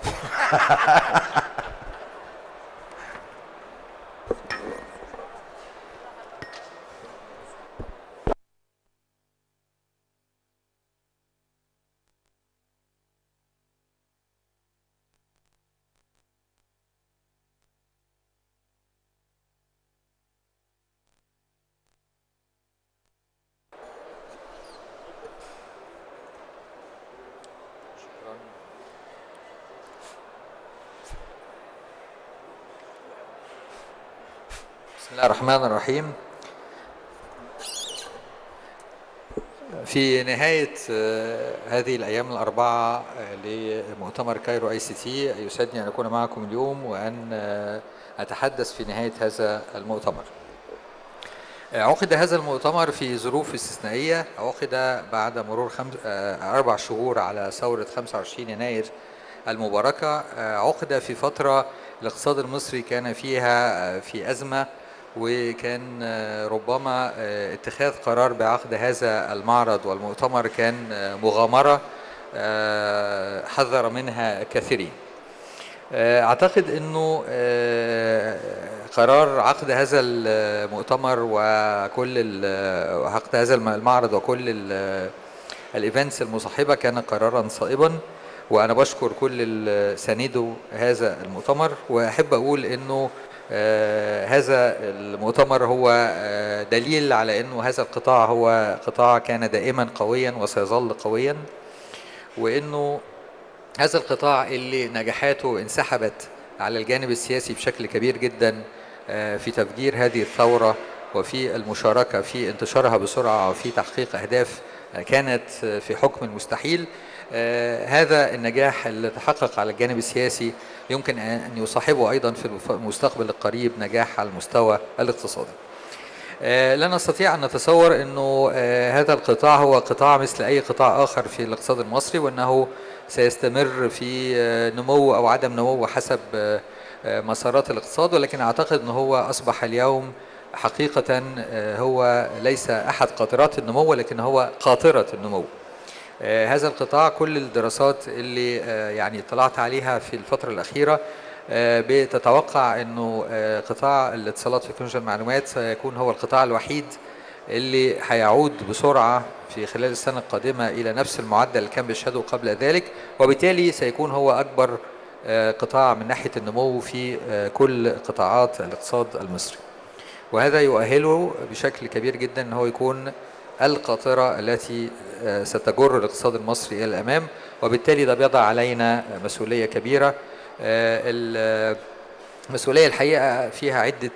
بسم الله الرحمن الرحيم في نهاية آه، هذه الأيام الأربعة آه، لمؤتمر كايرو أي سي تي يسعدني أن أكون معكم اليوم وأن آه، أتحدث في نهاية هذا المؤتمر آه، عقد هذا المؤتمر في ظروف استثنائية عقد بعد مرور خمس آه، أربع شهور على ثورة 25 يناير المباركة آه، عقد في فترة الاقتصاد المصري كان فيها آه، في أزمة وكان آه، ربما آه، اتخاذ قرار بعقد هذا المعرض والمؤتمر كان آه، مغامرة آه، حذر منها كثيرين آه، اعتقد انه آه، قرار عقد هذا المؤتمر وكل ال- وعقد هذا الم- المعرض وكل ال- الايفنتس المصاحبه كان قرارا صائبا وانا بشكر كل اللي ساندوا هذا المؤتمر واحب اقول انه آه، هذا المؤتمر هو آه، دليل على انه هذا القطاع هو قطاع كان دائما قويا وسيظل قويا وانه هذا القطاع اللي نجاحاته انسحبت على الجانب السياسي بشكل كبير جدا آه، في تفجير هذه الثورة وفي المشاركة في انتشارها بسرعة وفي تحقيق أهداف آه، كانت آه، في حكم المستحيل آه، هذا النجاح اللي تحقق على الجانب السياسي يمكن أن يصاحبه أيضا في الف- المستقبل القريب نجاح على المستوى الاقتصادي آه، لا نستطيع أن نتصور أنه آه، هذا القطاع هو قطاع مثل أي قطاع آخر في الاقتصاد المصري وأنه سيستمر في آه، نمو أو عدم نمو حسب آه، آه، مسارات الاقتصاد ولكن أعتقد أنه هو أصبح اليوم حقيقة آه، هو ليس أحد قاطرات النمو ولكن هو قاطرة النمو آه، هذا القطاع كل الدراسات اللي آه، يعني اطلعت عليها في الفترة الأخيرة آه، بتتوقع انه آه، قطاع الاتصالات وتكنولوجيا المعلومات سيكون هو القطاع الوحيد اللي هيعود بسرعة في خلال السنة القادمة إلى نفس المعدل اللي كان بيشهده قبل ذلك وبالتالي سيكون هو أكبر آه، قطاع من ناحية النمو في آه، كل قطاعات الاقتصاد المصري وهذا يؤهله بشكل كبير جدا ان هو يكون القاطره التي آه، ستجر الاقتصاد المصري الى الامام وبالتالي ده بيضع علينا مسؤوليه كبيره آه، ال- المسؤوليه الحقيقه فيها عده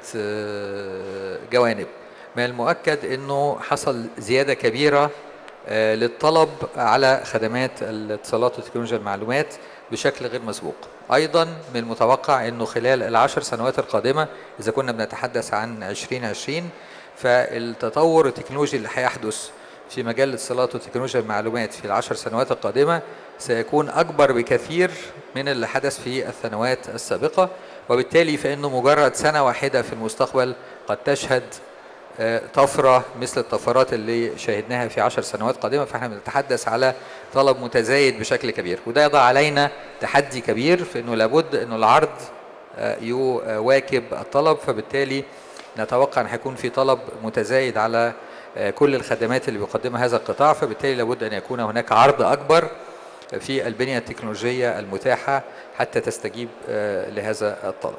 آه، جوانب من المؤكد انه حصل زياده كبيره آه، للطلب على خدمات الاتصالات وتكنولوجيا المعلومات بشكل غير مسبوق ايضا من المتوقع انه خلال العشر سنوات القادمه اذا كنا بنتحدث عن 2020 فالتطور التكنولوجي اللي هيحدث في مجال الاتصالات وتكنولوجيا المعلومات في العشر سنوات القادمه سيكون اكبر بكثير من اللي حدث في السنوات السابقه وبالتالي فانه مجرد سنه واحده في المستقبل قد تشهد آه، طفرة مثل الطفرات اللي شاهدناها في عشر سنوات قادمة فاحنا بنتحدث على طلب متزايد بشكل كبير وده يضع علينا تحدي كبير في انه لابد انه العرض آه، يواكب الطلب فبالتالي نتوقع ان هيكون في طلب متزايد على آه، كل الخدمات اللي بيقدمها هذا القطاع فبالتالي لابد ان يكون هناك عرض اكبر في البنية التكنولوجية المتاحة حتى تستجيب آه، لهذا الطلب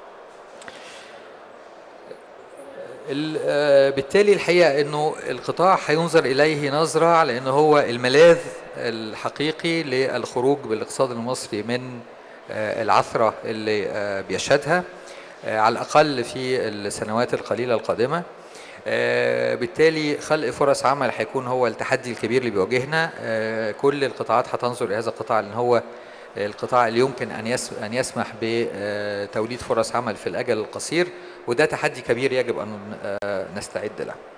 ال- آه، بالتالي الحقيقه انه القطاع هينظر اليه نظره على انه هو الملاذ الحقيقي للخروج بالاقتصاد المصري من آه، العثره اللي آه، بيشهدها آه، على الاقل في السنوات القليله القادمه آه، بالتالي خلق فرص عمل هيكون هو التحدي الكبير اللي بيواجهنا آه، كل القطاعات هتنظر الى هذا القطاع لان هو القطاع اللي يمكن ان يس- ان يسمح بتوليد فرص عمل في الاجل القصير وده تحدي كبير يجب ان آه، نستعد له